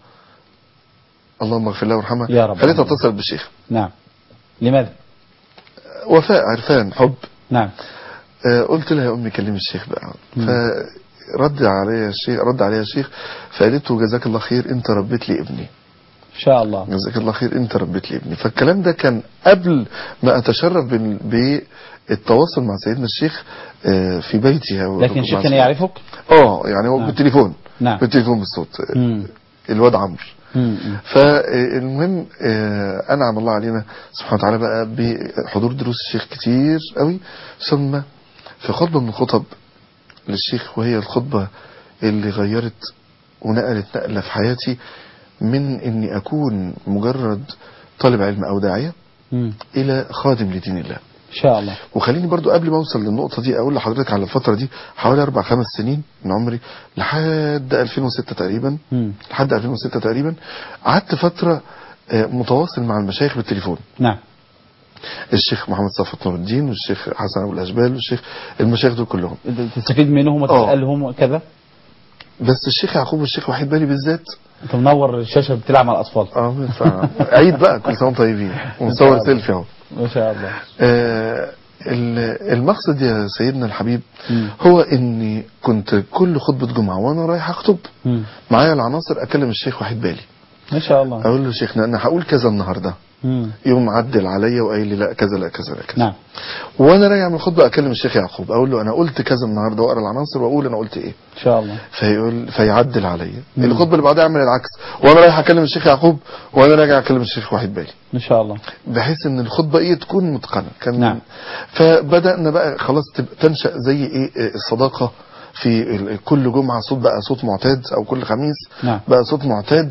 اللهم اغفر لها وارحمها يا رب. خليتها تتصل بالشيخ نعم لماذا وفاء عرفان حب نعم آه، قلت لها يا امي كلمي الشيخ بقى فرد عليا الشيخ رد عليا الشيخ فقالت له جزاك الله خير انت ربيت لي ابني ان شاء الله جزاك الله خير انت ربيت لي ابني فالكلام ده كان قبل ما اتشرف بال- بالتواصل مع سيدنا الشيخ آه، في بيتي أو لكن مع الشيخ كان سيدنا- يعرفك اه يعني هو نعم. بالتليفون نعم. بالتليفون بالصوت مم. الواد عمرو مم. فالمهم آه، انعم الله علينا سبحانه وتعالى بقى بحضور دروس الشيخ كتير قوي ثم في خطبه من الخطب للشيخ وهي الخطبه اللي غيرت ونقلت نقله في حياتي من اني اكون مجرد طالب علم او داعيه مم. الى خادم لدين الله ان شاء الله وخليني برضو قبل ما اوصل للنقطه دي اقول لحضرتك على الفتره دي حوالي اربع خمس سنين من عمري لحد 2006 تقريبا مم. لحد 2006 تقريبا قعدت فتره آه، متواصل مع المشايخ بالتليفون نعم الشيخ محمد صفوت نور الدين والشيخ حسن ابو الاشبال والشيخ المشايخ دول كلهم تستفيد منهم آه. وتسالهم وكذا بس الشيخ يعقوب والشيخ وحيد بالي بالذات انت منور الشاشه بتلعب مع الاطفال اه بس- عيد بقى كل سنه وانتم طيبين ونصور الله. سيلفي اهو ما شاء الله آه، ال- المقصد يا سيدنا الحبيب مم. هو اني كنت كل خطبه جمعه وانا رايح اخطب مم. معايا العناصر اكلم الشيخ وحيد بالي ما شاء الله اقول له شيخنا انا هقول كذا النهارده مم. يوم عدل عليا وقايل لي لا كذا لا كذا لا كذا نعم وانا راجع من الخطبه اكلم الشيخ يعقوب اقول له انا قلت كذا النهارده واقرا العناصر واقول انا قلت ايه ان شاء الله فيقول فيعدل عليا الخطبه اللي بعدها اعمل العكس وانا رايح اكلم الشيخ يعقوب وانا راجع اكلم الشيخ وحيد بالي ان شاء الله بحيث ان الخطبه ايه تكون متقنه كان نعم. فبدانا بقى خلاص تبقى تنشا زي ايه إيه الصداقه في ال- كل جمعه صوت بقى صوت معتاد او كل خميس نعم. بقى صوت معتاد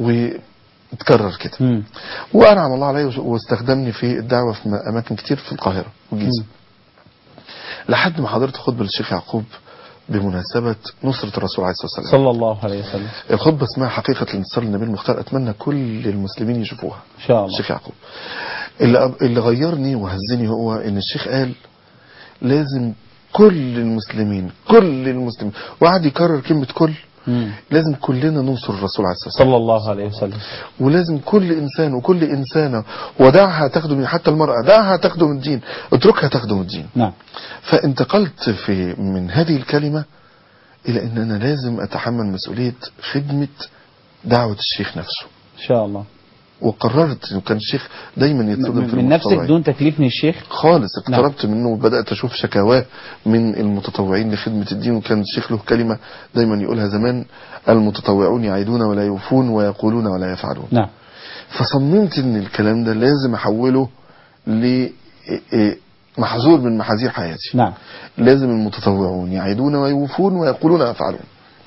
وتكرر كده مم. وانعم الله علي وش- واستخدمني في الدعوه في م- اماكن كتير في القاهره والجيزه لحد ما حضرت خطبه للشيخ يعقوب بمناسبه نصره الرسول عليه الصلاه والسلام صلى الله عليه وسلم الخطبه اسمها حقيقه الانتصار للنبي المختار اتمنى كل المسلمين يشوفوها ان شاء الله الشيخ يعقوب اللي اللي غيرني وهزني هو ان الشيخ قال لازم كل المسلمين كل المسلمين وقعد يكرر كلمه كل مم. لازم كلنا ننصر الرسول عليه الصلاه والسلام صلى الله عليه وسلم ولازم كل انسان وكل انسانه ودعها تخدم حتى المراه دعها تخدم الدين اتركها تخدم الدين نعم فانتقلت في من هذه الكلمه الى ان انا لازم اتحمل مسؤوليه خدمه دعوه الشيخ نفسه ان شاء الله وقررت انه كان الشيخ دايما يتصدم في من نفسك المتطوعين. دون تكليف من الشيخ خالص اقتربت منه وبدات اشوف شكاواه من المتطوعين لخدمه الدين وكان الشيخ له كلمه دايما يقولها زمان المتطوعون يعيدون ولا يوفون ويقولون ولا يفعلون نعم فصممت ان الكلام ده لازم احوله ل محظور من محاذير حياتي نعم لازم المتطوعون يعيدون ويوفون ويقولون ويفعلون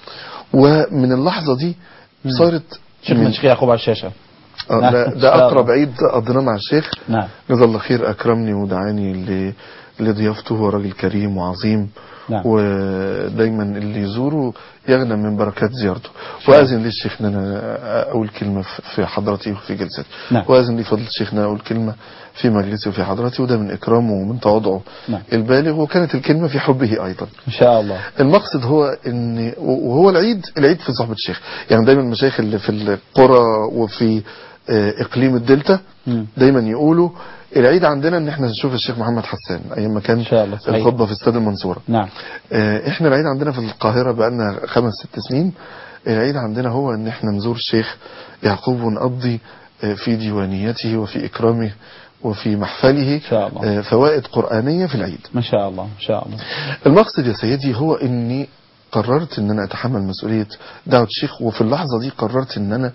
ومن اللحظه دي صارت شيخنا من الشيخ يعقوب على الشاشه آه، نعم. لا إن ده شاء اقرب الله. عيد قضيناه مع الشيخ نعم جزا الله خير اكرمني ودعاني ل- لضيافته هو راجل كريم وعظيم نعم. ودايما اللي يزوره يغنم من بركات زيارته واذن لي الشيخ ان انا اقول كلمه في- في حضرتي وفي جلستي نعم. واذن لي فضل الشيخ ان أنا اقول كلمه في مجلسي وفي حضرتي وده من اكرامه ومن تواضعه نعم. البالغ وكانت الكلمه في حبه ايضا ان شاء الله المقصد هو ان وهو العيد العيد في صحبه الشيخ يعني دايما المشايخ اللي في القرى وفي آه، اقليم الدلتا مم. دايما يقولوا العيد عندنا ان احنا نشوف الشيخ محمد حسان ايام ما كان إن شاء الله، صحيح. الخطبه في استاد المنصوره نعم آه، احنا العيد عندنا في القاهره بقالنا خمس ست سنين العيد عندنا هو ان احنا نزور الشيخ يعقوب ونقضي آه، في ديوانيته وفي اكرامه وفي محفله إن شاء الله. آه، فوائد قرآنية في العيد ما شاء الله ما شاء الله المقصد يا سيدي هو اني قررت ان انا اتحمل مسؤولية دعوة الشيخ وفي اللحظة دي قررت ان انا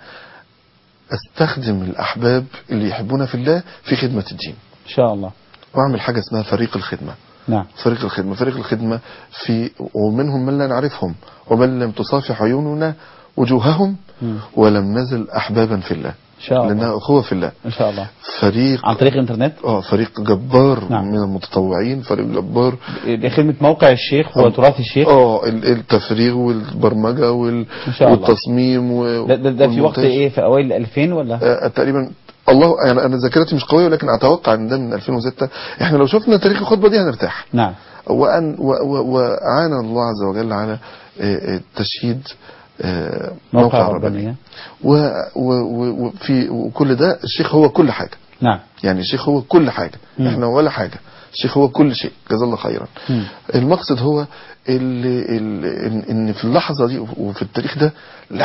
استخدم الاحباب اللي يحبونا في الله في خدمة الدين ان شاء الله واعمل حاجة اسمها فريق الخدمة نعم فريق الخدمة فريق الخدمة في ومنهم من لا نعرفهم ومن لم تصافح عيوننا وجوههم مم. ولم نزل احبابا في الله ان شاء الله لانها اخوة في الله ان شاء الله فريق عن طريق الانترنت اه فريق جبار نعم. من المتطوعين فريق جبار خدمة موقع الشيخ وتراث الشيخ اه ال- التفريغ والبرمجه وال... إن شاء الله. والتصميم و... ده, ده, ده في وقت والمونتاج. ايه في اوائل 2000 ولا آه تقريبا الله يعني انا ذاكرتي مش قويه ولكن اتوقع ان ده من 2006 احنا لو شفنا تاريخ الخطبه دي هنرتاح نعم وأن و... و... وأعان الله عز وجل على آه، آه، تشييد آه، موقع موقع ربانية رباني و... و... و... وفي وكل ده الشيخ هو كل حاجه نعم يعني الشيخ هو كل حاجة مم. احنا ولا حاجة الشيخ هو كل شيء جزا الله خيرا مم. المقصد هو اللي اللي ان ان في اللحظة دي وفي التاريخ ده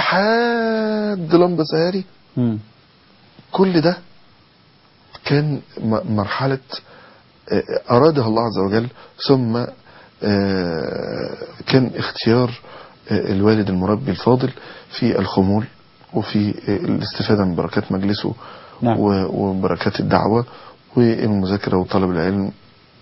لحد لمبة سهاري مم. كل ده كان م- مرحلة آه، أرادها الله عز وجل ثم آه، كان اختيار آه، الوالد المربي الفاضل في الخمول وفي آه، الاستفادة من بركات مجلسه نعم. و- وبركات الدعوة والمذاكرة وطلب العلم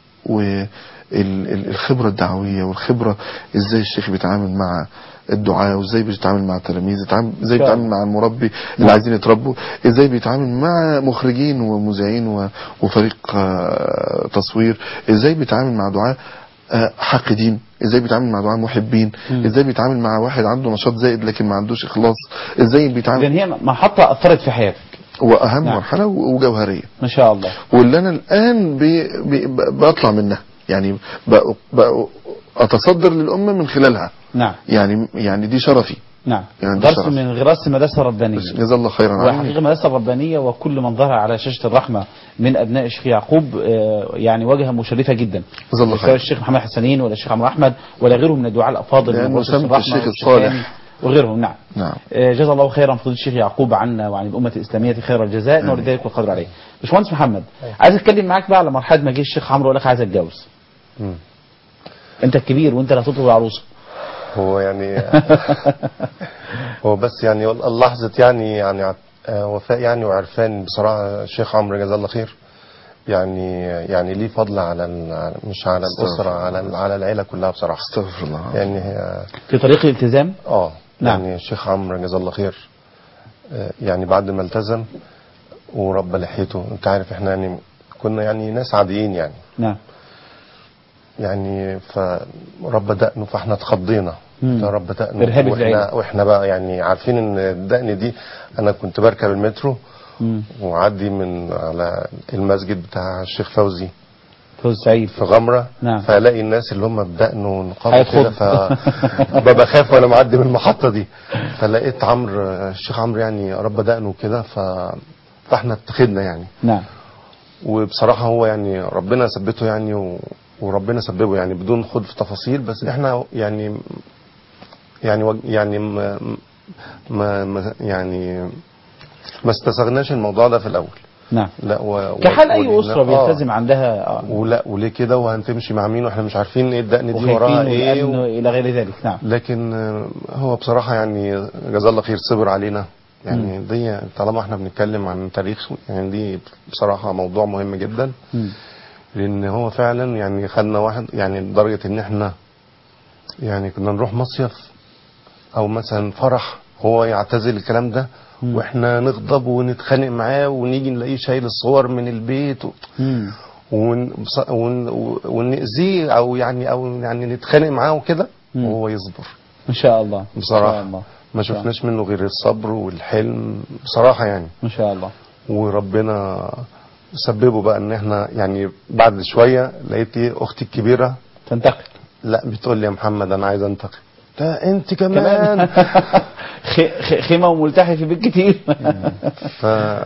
والخبرة الدعوية والخبرة ازاي الشيخ بيتعامل مع الدعاء وازاي بيتعامل مع التلاميذ يتعامل- ازاي إن شاء بيتعامل مع المربي اللي عايزين يتربوا ازاي بيتعامل مع مخرجين ومذيعين و- وفريق آه، تصوير ازاي بيتعامل مع دعاء آه، حاقدين ازاي بيتعامل مع دعاء محبين مم. ازاي بيتعامل مع واحد عنده نشاط زائد لكن ما عندوش اخلاص ازاي بيتعامل اذا هي محطة اثرت في حياتك واهم نعم. مرحله وجوهريه ما شاء الله واللي انا الان بي بي ب- بطلع منها يعني بقى بقى اتصدر للامه من خلالها نعم يعني يعني دي شرفي نعم يعني درس شرف. من غراس المدرسة الربانية جزا الله خيرا عني وحقيقة المدرسة الربانية وكل من ظهر على شاشة الرحمة من أبناء الشيخ يعقوب آه، يعني واجهة مشرفة جدا جزا الله سواء خير الشيخ محمد حسنين ولا الشيخ عمرو أحمد ولا غيرهم من الدعاء الأفاضل لأنه من غرفة سمت الرحمة الشيخ والشيخ الصالح. هاني وغيرهم نعم نعم آه، جزا الله خيرا فضيلة الشيخ يعقوب عنا وعن الأمة الإسلامية خير الجزاء نور ذلك والقدر عليه باشمهندس محمد عايز أتكلم معاك بقى على مرحلة ما جه الشيخ عمرو وقال لك عايز أتجوز مم. أنت الكبير وأنت اللي هتطلب العروسة هو يعني هو بس يعني لحظة يعني يعني ع- آه، وفاء يعني وعرفان بصراحة الشيخ عمرو جزاه الله خير يعني يعني ليه فضل على ال- مش على الأسرة على ال- على العيلة كلها بصراحة استغفر الله يعني هي في طريق الالتزام اه نعم. يعني الشيخ عمرو جزاه الله خير آه، يعني بعد ما التزم وربى لحيته انت عارف احنا يعني كنا يعني ناس عاديين يعني نعم يعني فرب دقنه فاحنا اتخضينا مم. فرب دقنه إرهاب واحنا العيلة. واحنا بقى يعني عارفين ان الدقن دي انا كنت بركب المترو مم. وعدي من على المسجد بتاع الشيخ فوزي فوز سعيد في غمرة نعم. فالاقي الناس اللي هم بدقن ونقاب هيتخض. كده فببقى خايف وانا معدي من المحطة دي فلقيت عمرو الشيخ عمرو يعني رب دقنه كده ف فاحنا اتخذنا يعني نعم وبصراحة هو يعني ربنا ثبته يعني و... وربنا سببه يعني بدون خد في تفاصيل بس احنا يعني يعني وج- يعني ما, ما, ما يعني ما استسغناش الموضوع ده في الاول نعم لا و... و- كحال أي ولله- أسرة آه. بيلتزم عندها آه، ولا وليه كده وهنتمشي مع مين واحنا مش عارفين ايه الدقن دي وخايفين وراها ايه والأمن و... إلى غير ذلك نعم لكن آه، هو بصراحة يعني جزاه الله خير صبر علينا يعني دي طالما احنا بنتكلم عن تاريخ يعني دي بصراحة موضوع مهم جدا مم. لان هو فعلا يعني خدنا واحد يعني لدرجه ان احنا يعني كنا نروح مصيف او مثلا فرح هو يعتزل الكلام ده مم. واحنا نغضب ونتخانق معاه ونيجي نلاقيه شايل الصور من البيت و... مم. ون... بص- ون... ونأذيه او يعني او يعني نتخانق معاه وكده مم. وهو يصبر إن شاء الله إن شاء بصراحه الله ما شفناش منه غير الصبر والحلم بصراحه يعني إن شاء الله وربنا سببه بقى ان احنا يعني بعد شويه لقيت ايه اختي الكبيره تنتقل لا بتقول لي يا محمد انا عايز انتقل ده انت كمان خ- خ- خيمة وملتحي في بيت كتير ف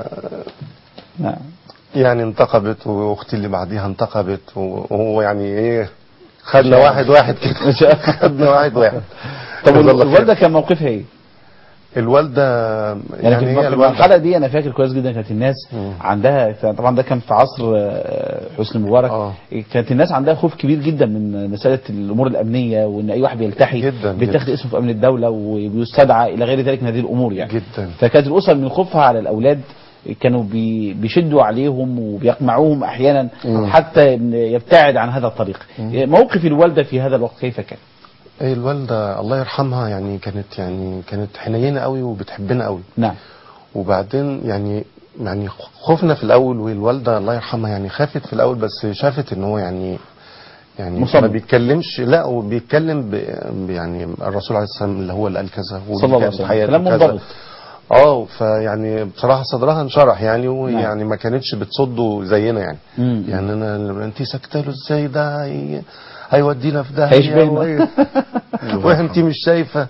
نعم يعني انتقبت واختي اللي بعديها انتقبت وهو يعني ايه خدنا واحد واحد ما كده شاء الله. خدنا واحد واحد طب جزا الله الوالدة خير. كان موقفها ايه؟ الوالده يعني, يعني في هي المرحلة الوالده دي أنا فاكر كويس جدا كانت الناس مم. عندها طبعا ده كان في عصر آه، حسني مبارك آه. كانت الناس عندها خوف كبير جدا من مسألة الأمور الأمنية وإن أي واحد بيلتحي جداً، بيتاخد جداً. اسمه في أمن الدولة وبيستدعى إلى غير ذلك من هذه الأمور يعني جدا فكانت الأسر من خوفها على الأولاد كانوا بي بيشدوا عليهم وبيقمعوهم أحيانا مم. حتى إن يبتعد عن هذا الطريق موقف الوالدة في هذا الوقت كيف كان؟ هي الوالده الله يرحمها يعني كانت يعني كانت حنينه قوي وبتحبنا قوي نعم وبعدين يعني يعني خفنا في الاول والوالده الله يرحمها يعني خافت في الاول بس شافت ان هو يعني يعني مصمم. ما بيتكلمش لا وبيتكلم ب ب- يعني الرسول عليه السلام اللي هو اللي قال كذا صلى الله عليه وكان وسلم حياته كلام كذا. منضبط اه فيعني بصراحه صدرها انشرح يعني ويعني ما كانتش بتصده زينا يعني مم. يعني انا لما انت ساكته له ازاي ده هي- هيودينا في داهيه هيشبهنا. وهي- وانت مش شايفه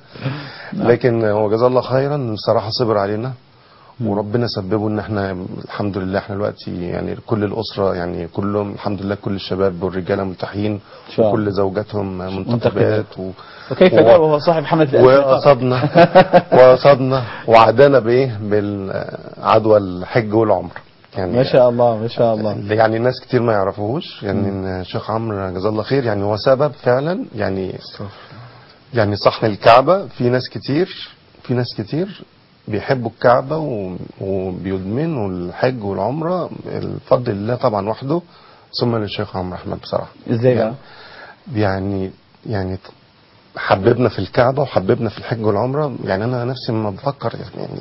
لكن هو جزاه الله خيرا بصراحه صبر علينا وربنا سببه ان احنا الحمد لله احنا دلوقتي يعني كل الاسره يعني كلهم الحمد لله كل الشباب والرجاله ملتحين شاء الله. وكل زوجاتهم منتقبات. منتقبات و... وكيف و- لا وهو صاحب حملة الأسماء وقصدنا وقصدنا وعدنا بايه بالعدوى الحج والعمر يعني ما شاء الله ما شاء الله اللي يعني ناس كتير ما يعرفوهوش يعني ان الشيخ عمرو جزاه الله خير يعني هو سبب فعلا يعني يعني صحن الكعبه في ناس كتير في ناس كتير بيحبوا الكعبه و- وبيدمنوا الحج والعمره الفضل لله طبعا وحده ثم للشيخ عمرو احمد بصراحه ازاي بقى؟ يعني يعني حببنا في الكعبة وحببنا في الحج والعمرة يعني أنا نفسي لما بفكر يعني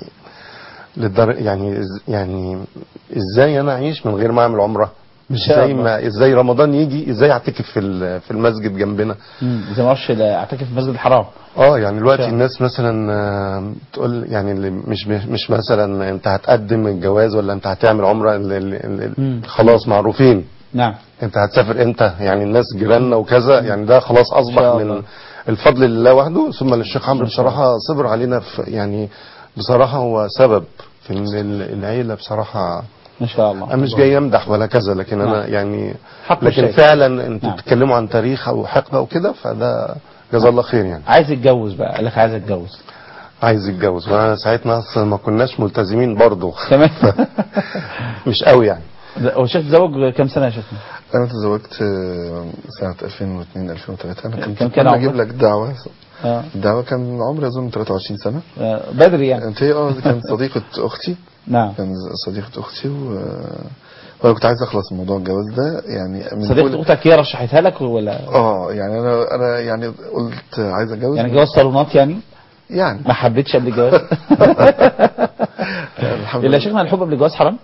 للدر يعني إز- يعني ازاي انا اعيش من غير ما اعمل عمره إن شاء ازاي الله. ما ازاي رمضان يجي ازاي اعتكف في ال- في المسجد جنبنا مم. زي ما اعرفش لا اعتكف في المسجد الحرام اه يعني دلوقتي شاء. الناس مثلا آه، تقول يعني اللي مش مش مثلا انت هتقدم الجواز ولا انت هتعمل عمره اللي- اللي- اللي- مم. خلاص معروفين نعم انت هتسافر امتى يعني الناس جيراننا وكذا يعني ده خلاص اصبح شاء الله. من الفضل لله وحده ثم للشيخ عمرو بصراحه صبر علينا في يعني بصراحه هو سبب في ان ال- العيله بصراحه ما شاء الله انا مش جاي امدح ولا كذا لكن انا نعم. يعني حق لكن الشيء. فعلا انتوا نعم. بتتكلموا عن تاريخ او حقبه او كده فده جزاه الله خير يعني عايز يتجوز بقى قال لك عايز اتجوز عايز يتجوز وانا ساعتنا اصلا ما كناش ملتزمين برضه تمام مش قوي يعني ده- هو شيخ تزوج كم سنه يا شيخنا؟ انا تزوجت آه، سنه 2002 2003 انا كنت كم كان كان اجيب عمرك؟ لك دعوه اه الدعوه كان عمري اظن 23 سنه آه، بدري يعني انت هي اه كانت صديقه اختي نعم كان صديقه اختي و وانا كنت عايز اخلص من موضوع الجواز ده يعني من صديقة كل- اختك هي رشحتها لك ولا اه يعني انا انا يعني قلت عايز اتجوز يعني جواز صالونات يعني يعني ما حبيتش قبل الجواز الحمد الا لله شيخنا الحب قبل الجواز حرام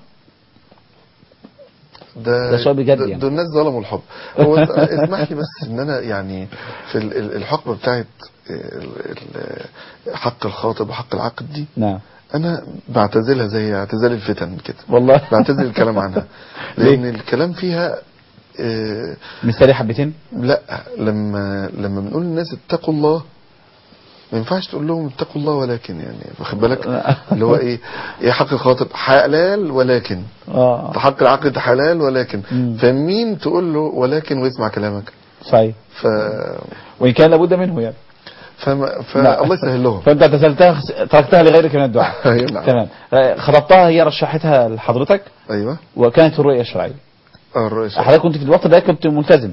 ده ده سؤال بجد ده- يعني. دول الناس ظلموا الحب هو اسمح لي بس ان انا يعني في ال- ال- الحقبه بتاعت ال- ال- حق الخاطب وحق العقد دي نعم انا بعتزلها زي اعتزال الفتن كده والله بعتزل الكلام عنها لان الكلام فيها آه، مثالي حبتين لا لما لما بنقول للناس اتقوا الله ما ينفعش تقول لهم اتقوا الله ولكن يعني واخد بالك اللي هو ايه ايه حق الخاطب حلال ولكن اه حق العقد حلال ولكن مم. فمين تقول له ولكن ويسمع كلامك صحيح ف وان كان لابد منه يعني فما لا. فالله يسهل لهم فانت اعتزلتها خس- تركتها لغيرك من الدعاء أيوة نعم. تمام آه، خطبتها هي رشحتها لحضرتك ايوه وكانت في الرؤيه الشرعيه اه الرئيس حضرتك كنت في الوقت ده كنت ملتزم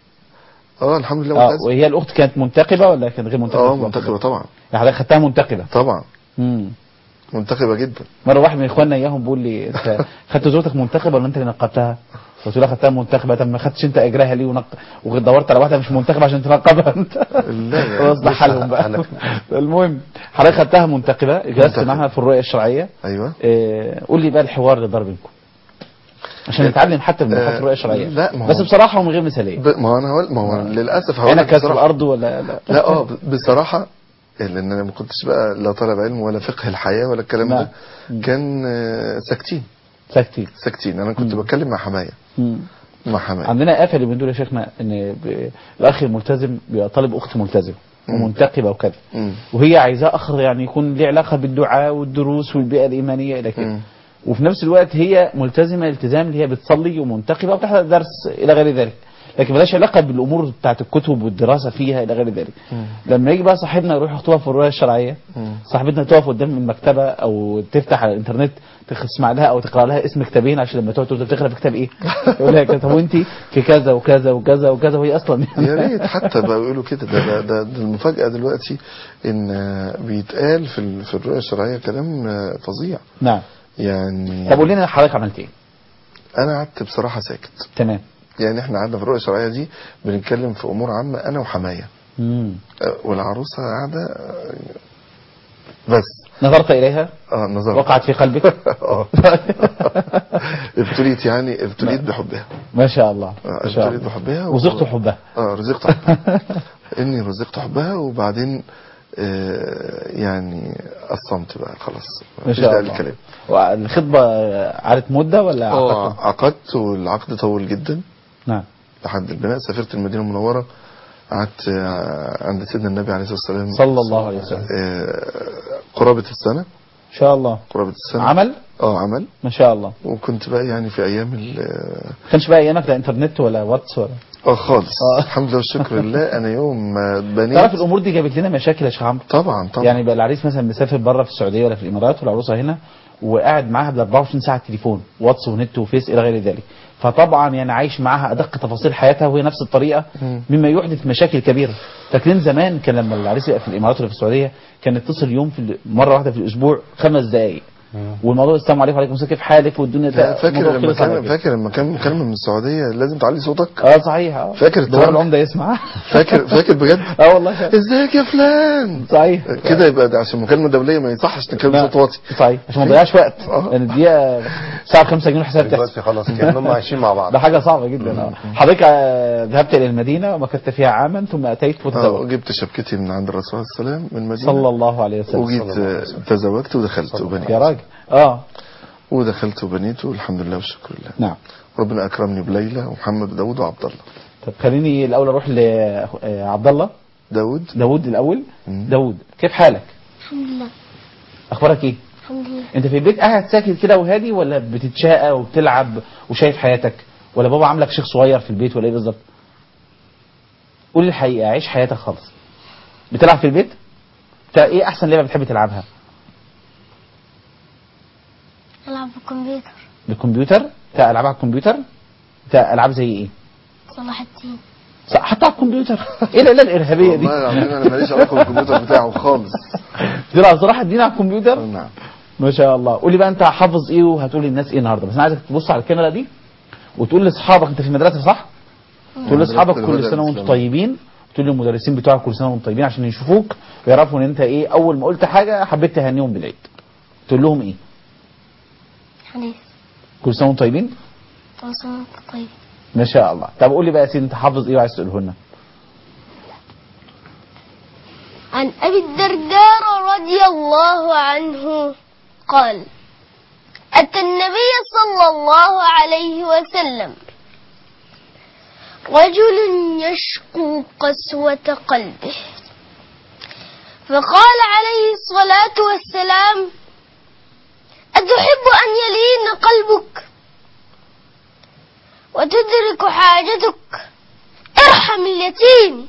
اه الحمد لله اه ممتاز وهي الاخت كانت منتقبه ولا كانت غير منتقبه اه في الوقت ده؟ منتخبه طبعا يعني حضرتك خدتها منتقبه طبعا امم منتخبه جدا مره واحد من اخواننا اياهم بيقول لي انت خدت زوجتك منتخبه ولا انت اللي نقبتها؟ قلت له خدتها منتخبه طب ما خدتش انت اجرها ليه ونق... ودورت على واحده مش منتخبه عشان تنقبها انت لا يا خلاص ده حالهم بقى المهم حضرتك خدتها منتخبه جلست منتخبة. معاها في الرؤيه الشرعيه ايوه إيه قول لي بقى الحوار اللي دار بينكم عشان نتعلم حتى من آه، محطة الرؤيه الشرعيه لا، ما هو- بس بصراحه ومن غير مثاليه ب... ما هو انا هقول ما هو للاسف هقول انا لك كسر بصراحة. الارض ولا لا لا اه ب- بصراحه لان انا ما كنتش بقى لا طالب علم ولا فقه الحياه ولا الكلام نعم. ده كان آه، ساكتين ساكتين ساكتين انا كنت بتكلم مع حمايه مم. مع حمايه عندنا آفة اللي بنقول يا شيخنا ان ب- الاخ الملتزم بيبقى طالب اخت ملتزم ومنتقبه وكذا مم. وهي عايزاه اخ يعني يكون له علاقه بالدعاء والدروس والبيئه الايمانيه الى كده مم. وفي نفس الوقت هي ملتزمه التزام اللي هي بتصلي ومنتقبه وبتحضر درس الى غير ذلك لكن ملهاش علاقه بالامور بتاعت الكتب والدراسه فيها الى غير ذلك لما يجي بقى صاحبنا يروح يخطبها في الرؤيه الشرعيه صاحبتنا تقف قدام المكتبه او تفتح على الانترنت تسمع لها او تقرا لها اسم كتابين عشان لما تقعد تقول تقرا في كتاب ايه يقول لها كده، طب وانت في كذا وكذا وكذا وكذا وهي اصلا يا ريت حتى بقى يقولوا كده ده ده, ده, ده المفاجاه دلوقتي ان آه، بيتقال في ال- في الرؤيه الشرعيه كلام آه، فظيع نعم يعني طب قول لنا حضرتك عملت ايه انا قعدت بصراحه ساكت تمام يعني احنا قعدنا في الرؤيه الشرعيه دي بنتكلم في امور عامه انا وحمايه مم. آه، والعروسه قاعده آه، بس نظرت اليها اه نظر وقعت في قلبك اه ابتليت يعني ابتليت بحبها ما شاء الله آه، ما شاء ابتليت الله بحبها و- وزقت حبها اه رزقت حبها اني رزقت حبها وبعدين آه يعني الصمت بقى خلاص ما مفيش شاء داعي الله للكلام والخطبة قعدت مدة ولا اه عقدتم؟ عقدت والعقد طول جدا نعم لحد البناء سافرت المدينه المنوره قعدت آه، عند سيدنا النبي عليه الصلاه والسلام صلى الله عليه وسلم آه، قرابه السنه ان شاء الله قرابه السنه عمل اه عمل ما شاء الله وكنت بقى يعني في ايام ال- ما كانش بقى ايامك لا انترنت ولا واتس ولا اه خالص آه. الحمد لله والشكر لله انا يوم ما بنيت تعرف الامور دي جابت لنا مشاكل يا شيخ عمرو طبعا طبعا يعني بقى العريس مثلا مسافر بره في السعوديه ولا في الامارات والعروسه هنا وقاعد معاها ب 24 ساعه تليفون واتس ونت وفيس الى غير ذلك فطبعا يعني عايش معاها ادق تفاصيل حياتها وهي نفس الطريقه مم. مما يحدث مشاكل كبيره فاكرين زمان كان لما العريس يبقى في الامارات ولا في السعوديه كان يتصل يوم في ال- مره واحده في الاسبوع خمس دقائق والموضوع السلام عليكم وعليكم السلام كيف حالك والدنيا لا، فاكر الموضوع لما خلص على كان كده. فاكر لما كان مكالمه من السعوديه لازم تعلي صوتك اه صحيح اه فاكر دوار التراب؟ العمده يسمع فاكر فاكر بجد اه والله فاكر. ازيك يا فلان صحيح كده يبقى ده عشان مكالمه دوليه ما يصحش نتكلم لا. صوت واطي صحيح عشان ما نضيعش وقت آه. لان الدقيقه ساعه 5 جنيه حساب تحسب دلوقتي خلاص كانهم عايشين مع بعض ده حاجه صعبه جدا اه حضرتك آه، ذهبت الى المدينه ومكثت فيها عاما ثم اتيت اه وتزوجت وجبت شبكتي من عند الرسول صلى الله عليه وسلم من المدينه صلى الله عليه وسلم وجيت آه، تزوجت ودخلت وبنيت يا راجل اه ودخلت وبنيت والحمد لله والشكر لله نعم ربنا اكرمني بليلى ومحمد وداود وعبد الله طب خليني الاول اروح لعبد الله داود داوود الاول مم. داوود كيف حالك الحمد لله اخبارك ايه الحمد لله انت في البيت قاعد ساكت كده وهادي ولا بتتشاقى وبتلعب وشايف حياتك ولا بابا عاملك شيخ صغير في البيت ولا ايه بالظبط قول الحقيقه عيش حياتك خالص بتلعب في البيت انت ايه احسن لعبه بتحب تلعبها ألعب بالكمبيوتر بالكمبيوتر بتاع العاب على الكمبيوتر بتاع العاب زي ايه صلاح الدين صح، حتى على الكمبيوتر ايه العيله الارهابيه دي والله العظيم انا ماليش علاقه بالكمبيوتر بتاعه خالص بتلعب صلاح الدين على الكمبيوتر نعم ما شاء الله قول لي بقى انت حافظ ايه وهتقول للناس ايه النهارده بس انا عايزك تبص على الكاميرا دي وتقول لاصحابك انت في المدرسه صح تقول لاصحابك كل المدرسة سنه وانتم الإسلامية. طيبين تقول للمدرسين بتوعك كل سنه وانتم طيبين عشان يشوفوك ويعرفوا ان انت ايه اول ما قلت حاجه حبيت تهنيهم بالعيد تقول لهم ايه حديث كل سنه وانتم طيبين تواصل طيب ما شاء الله طب قول لي بقى يا سيدي انت حافظ ايه وعايز تقوله لنا عن أبي الدرداء رضي الله عنه قال أتى النبي صلى الله عليه وسلم رجل يشكو قسوة قلبه فقال عليه الصلاة والسلام أتحب أن يلين قلبك وتدرك حاجتك ارحم اليتيم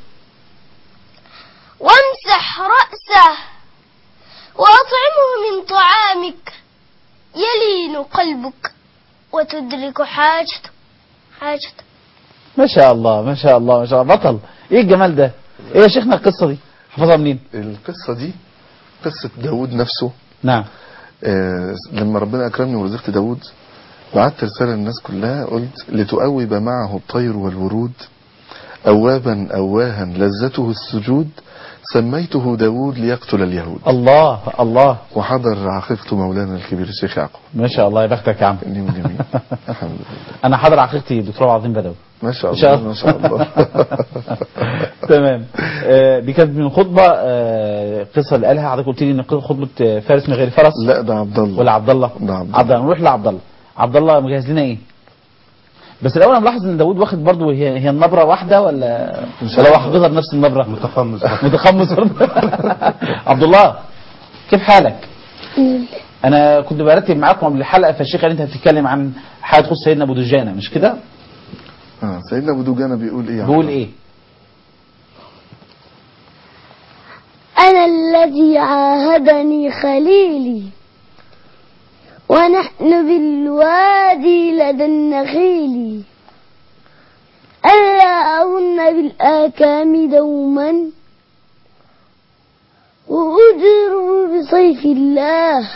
وامسح رأسه وأطعمه من طعامك يلين قلبك وتدرك حاجته حاجته ما شاء الله ما شاء الله ما شاء الله بطل ايه الجمال ده ايه يا شيخنا القصه دي حافظها منين القصه دي قصه داود نفسه نعم آه، لما ربنا أكرمني ورزقت داود بعت رسالة للناس كلها قلت لتؤوب معه الطير والورود أوابا أواها لذته السجود سميته داود ليقتل اليهود الله الله وحضر عقيقة مولانا الكبير الشيخ يعقوب ما شاء الله يا بختك يا عم نعم جميل الحمد لله انا حاضر عقيقتي دكتور عظيم بدوي ما شاء إن شاء الله ما شاء الله تمام آه، دي كانت من خطبه آه، قصه اللي قالها حضرتك قلت لي ان خطبه آه، فارس من غير فرس لا ده عبد الله ولا عبد الله ده عبد الله. عبد الله نروح لعبد الله عبد الله مجهز لنا ايه بس الاول انا ملاحظ ان داوود واخد برضه هي هي النبره واحده ولا ولا هو حافظها بنفس النبره متقمص متخمس برضه عبد الله كيف حالك انا كنت برتب معاكم قبل الحلقه فالشيخ قال انت هتتكلم عن حاجه تخص سيدنا ابو دجانه مش كده آه سيدنا أبو دوجانة بيقول إيه يا بيقول عبد ايه أنا الذي عاهدني خليلي ونحن بالوادي لدى النخيل ألا أظن بالآكام دوما وأجر بصيف الله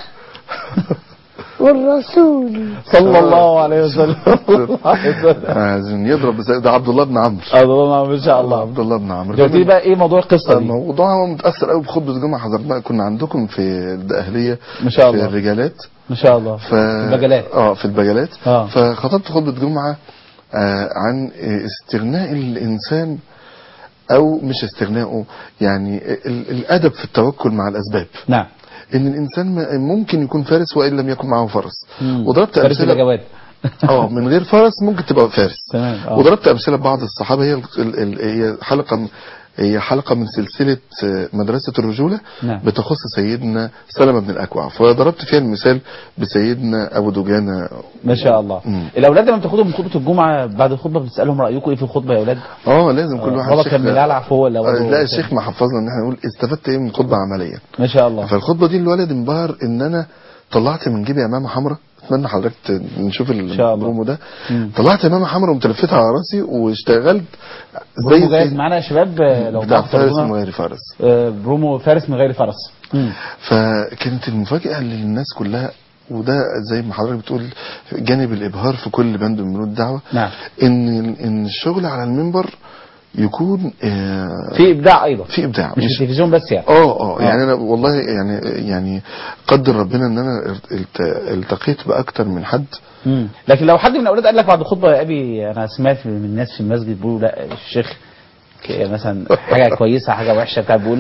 والرسول صلى الله عليه وسلم عايزين يضرب بس- ده عبد الله بن عمرو الله ما شاء الله عبد الله بن عمرو قلت لي بقى ايه موضوع القصه دي الموضوع هو متاثر قوي بخطبه الجمعه حضرناها كنا عندكم في الدقهليه ما شاء في الله الرجالات ما شاء الله ف... البجلات اه في البجلات آه. فخطبت خطبه جمعه آه عن استغناء الانسان او مش استغنائه يعني ال- الادب في التوكل مع الاسباب نعم ان الانسان ما- ممكن يكون فارس وان لم يكن معه فرس مم. وضربت فارس يبقى امثله جواد اه من غير فرس ممكن تبقى فارس تمام اه وضربت امثله ببعض الصحابه هي ال- ال- هي حلقه من- هي حلقه من سلسله آه، مدرسه الرجوله نعم. بتخص سيدنا سلمة بن الاكوع فضربت فيها المثال بسيدنا ابو دجانه ما شاء الله مم. الاولاد لما بتاخدهم من خطبه الجمعه بعد الخطبه بتسالهم رايكم ايه في الخطبه يا اولاد اه لازم كل آه، واحد بابا شيخ- كان بيلعلع فوق ولا آه، برضه- لا الشيخ ما حفظنا ان احنا نقول استفدت ايه من خطبه عمليه ما شاء الله فالخطبه دي الولد انبهر ان انا طلعت من جيبي امامه حمراء اتمنى حضرتك ت- نشوف شاء الله. البرومو ده مم. طلعت امامه حمراء ومتلفتها على راسي واشتغلت برومو زي جاهز سيد- معانا يا شباب آه، لو بتاع معاكم فارس ترجمة. من غير فارس آه، برومو فارس من غير فرس مم. فكانت المفاجأة للناس كلها وده زي ما حضرتك بتقول جانب الإبهار في كل بند من بنود الدعوة نعم إن إن الشغل على المنبر يكون آه، في ابداع ايضا في إبداع مش مش التلفزيون بس يعني اه اه يعني انا والله يعني يعني قدر ربنا ان انا الت- التقيت باكتر من حد مم. لكن لو حد من الاولاد قال لك بعد الخطبه يا ابي انا سمعت من الناس في المسجد بيقولوا لا الشيخ ك- مثلا حاجه كويسه حاجه وحشه بتاع بيقول لك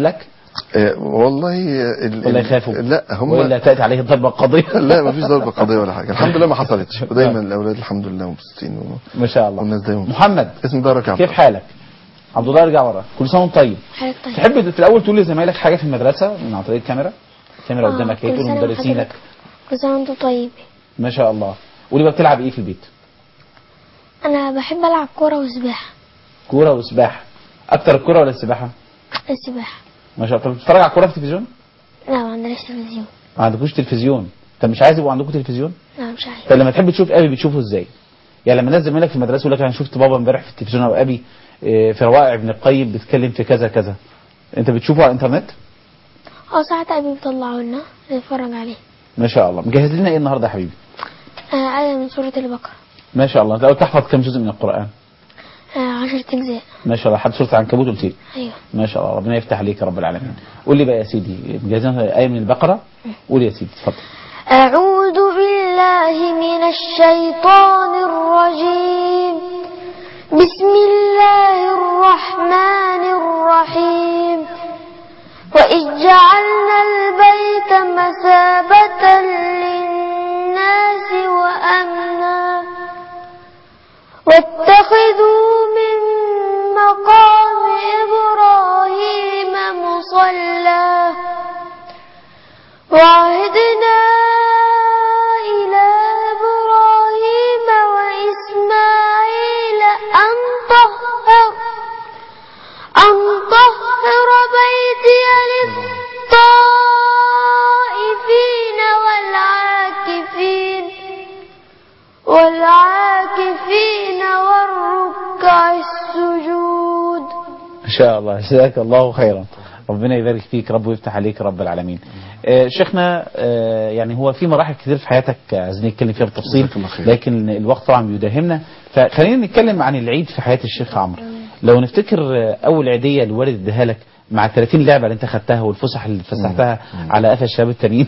آه، والله ال- ولا ال- يخافوا لا هم ولا تاتي عليه ضربه قضيه لا ما فيش ضربه قضيه ولا حاجه الحمد لله ما حصلتش ودايما الاولاد الحمد لله مبسوطين و- ما شاء الله والناس دايما محمد اسم دارك يا عبد كيف الله. حالك عبد الله ارجع ورا كل سنه وانت طيب حضرتك طيب تحب في الاول تقول لزمايلك حاجه في المدرسه من عن طريق الكاميرا الكاميرا آه، قدامك ايه كل تقول سنة لمدرسينك وحضرتك كل سنة وانتم طيب ما شاء الله قولي بقى بتلعب ايه في البيت أنا بحب ألعب كورة وسباحة كوره وسباحه اكتر الكوره ولا السباحه السباحة ما شاء الله طب بتتفرج على الكوره في التلفزيون لا ما عندناش تلفزيون ما عندكوش تلفزيون طب مش عايز يبقى عندكم تلفزيون لا مش عارف طب لما تحب تشوف ابي بتشوفه ازاي يعني لما ناس زمايلك في المدرسه يقول لك انا شفت بابا امبارح في التلفزيون او ابي إيه، في روائع ابن القيم بيتكلم في كذا كذا انت بتشوفه على الانترنت اه ساعات أبي بيطلعوا لنا نتفرج عليه ما شاء الله مجهز لنا ايه النهارده يا حبيبي آه آية من سورة البقرة ما شاء الله انت الاول تحفظ كم جزء من القران آه عشرة أجزاء ما شاء الله حد سوره العنكبوت قلت لي أيوه ما شاء الله ربنا يفتح عليك يا رب العالمين قول لي بقى يا سيدي مجهزين ايه من البقره قول يا سيدي اتفضل أعوذ بالله من الشيطان الرجيم بسم الله الرحمن الرحيم وإذ جعلنا البيت مثابة للناس وأمنا واتخذوا من مقام إبراهيم مصلى وعهدنا إلى إبراهيم وإسماعيل أن طهر أن طهر بيتي للطائفين والعاكفين والعاكفين والركع السجود ما شاء الله جزاك الله خيرا ربنا يبارك فيك رب ويفتح عليك رب العالمين آه، شيخنا آه، يعني هو في مراحل كتير في حياتك آه، عايزين نتكلم فيها بالتفصيل جزاك الله خير. لكن الوقت طبعا بيداهمنا فخلينا نتكلم عن العيد في حياة الشيخ عمرو لو نفتكر آه، اول عيدية اللي والد اداها لك مع ال 30 لعبة اللي انت خدتها والفسح اللي فسحتها على قفا الشباب التانيين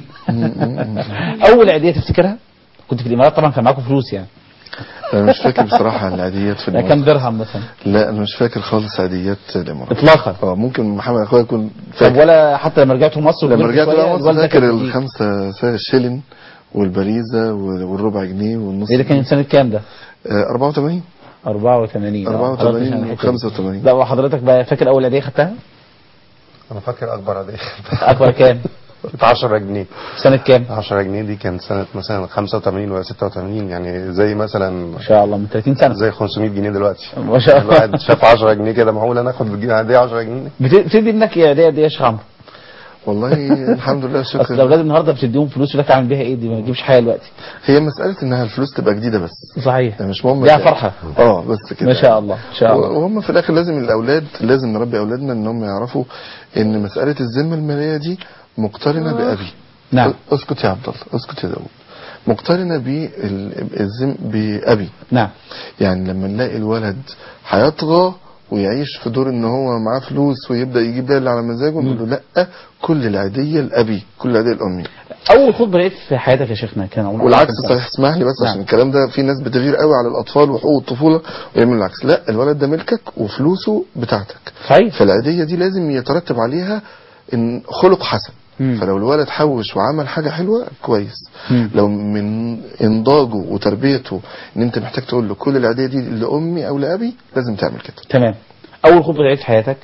اول عيدية تفتكرها كنت في الامارات طبعا كان معاكم فلوس يعني انا مش فاكر بصراحه العاديات في كام الامارات درهم مثلا لا انا مش فاكر خالص عاديات الامارات اطلاقا اه ممكن محمد اخويا يكون طب فاكر ولا حتى لما رجعتوا مصر لما وكبرتوا رجعت شوية، بقى مصر الوالدة فاكر كانت بتديك. الخمسة سا- شيلين والبريزة وال- والربع جنيه والنص ايه ده كان سنة كام ده؟ آه، 84 84 84 و85 لا وحضرتك بقى فاكر اول عيدية خدتها؟ انا فاكر اكبر عاديه اكبر كام؟ كانت 10 جنيه سنة كام؟ 10 جنيه دي كانت سنه مثلا 85 ولا 86 يعني زي مثلا ما شاء الله من 30 سنة زي 500 جنيه دلوقتي ما شاء الله الواحد شاف 10 جنيه كده معقول انا اخد عاديه 10 جنيه بت- بتدي ابنك يا عيدية قد ايه يا شيخ عمرو؟ والله الحمد لله اصل شكرا الاولاد النهارده بتديهم فلوس يقول لك اعمل بيها ايه دي ما تجيبش حاجه دلوقتي هي مسألة انها الفلوس تبقى جديدة بس صحيح يعني مش مهم ليها كده. فرحة. اه بس كده ما شاء الله ما شاء الله وهم في الاخر لازم الاولاد لازم نربي اولادنا ان هم يعرفوا ان مسألة الذمة المالية دي مقترنة بأبي نعم. اسكت يا عبد الله اسكت يا داود مقترنة بالذم بأبي نعم يعني لما نلاقي الولد هيطغى ويعيش في دور ان هو معاه فلوس ويبدا يجيب ده اللي على مزاجه نقول له لا كل العيديه لابي كل العيديه لامي اول خطبه لقيت في حياتك يا شيخنا كان عمرك والعكس كام سنة؟ صحيح اسمح لي بس نعم. عشان الكلام ده في ناس بتغير قوي على الاطفال وحقوق الطفوله ويعملوا العكس لا الولد ده ملكك وفلوسه بتاعتك صحيح فالعيديه دي لازم يترتب عليها ان خلق حسن مم. فلو الولد حوش وعمل حاجه حلوه كويس مم. لو من انضاجه وتربيته ان انت محتاج تقول له كل العيديه دي لامي او لابي لازم تعمل كده تمام اول خطبه لقيت في حياتك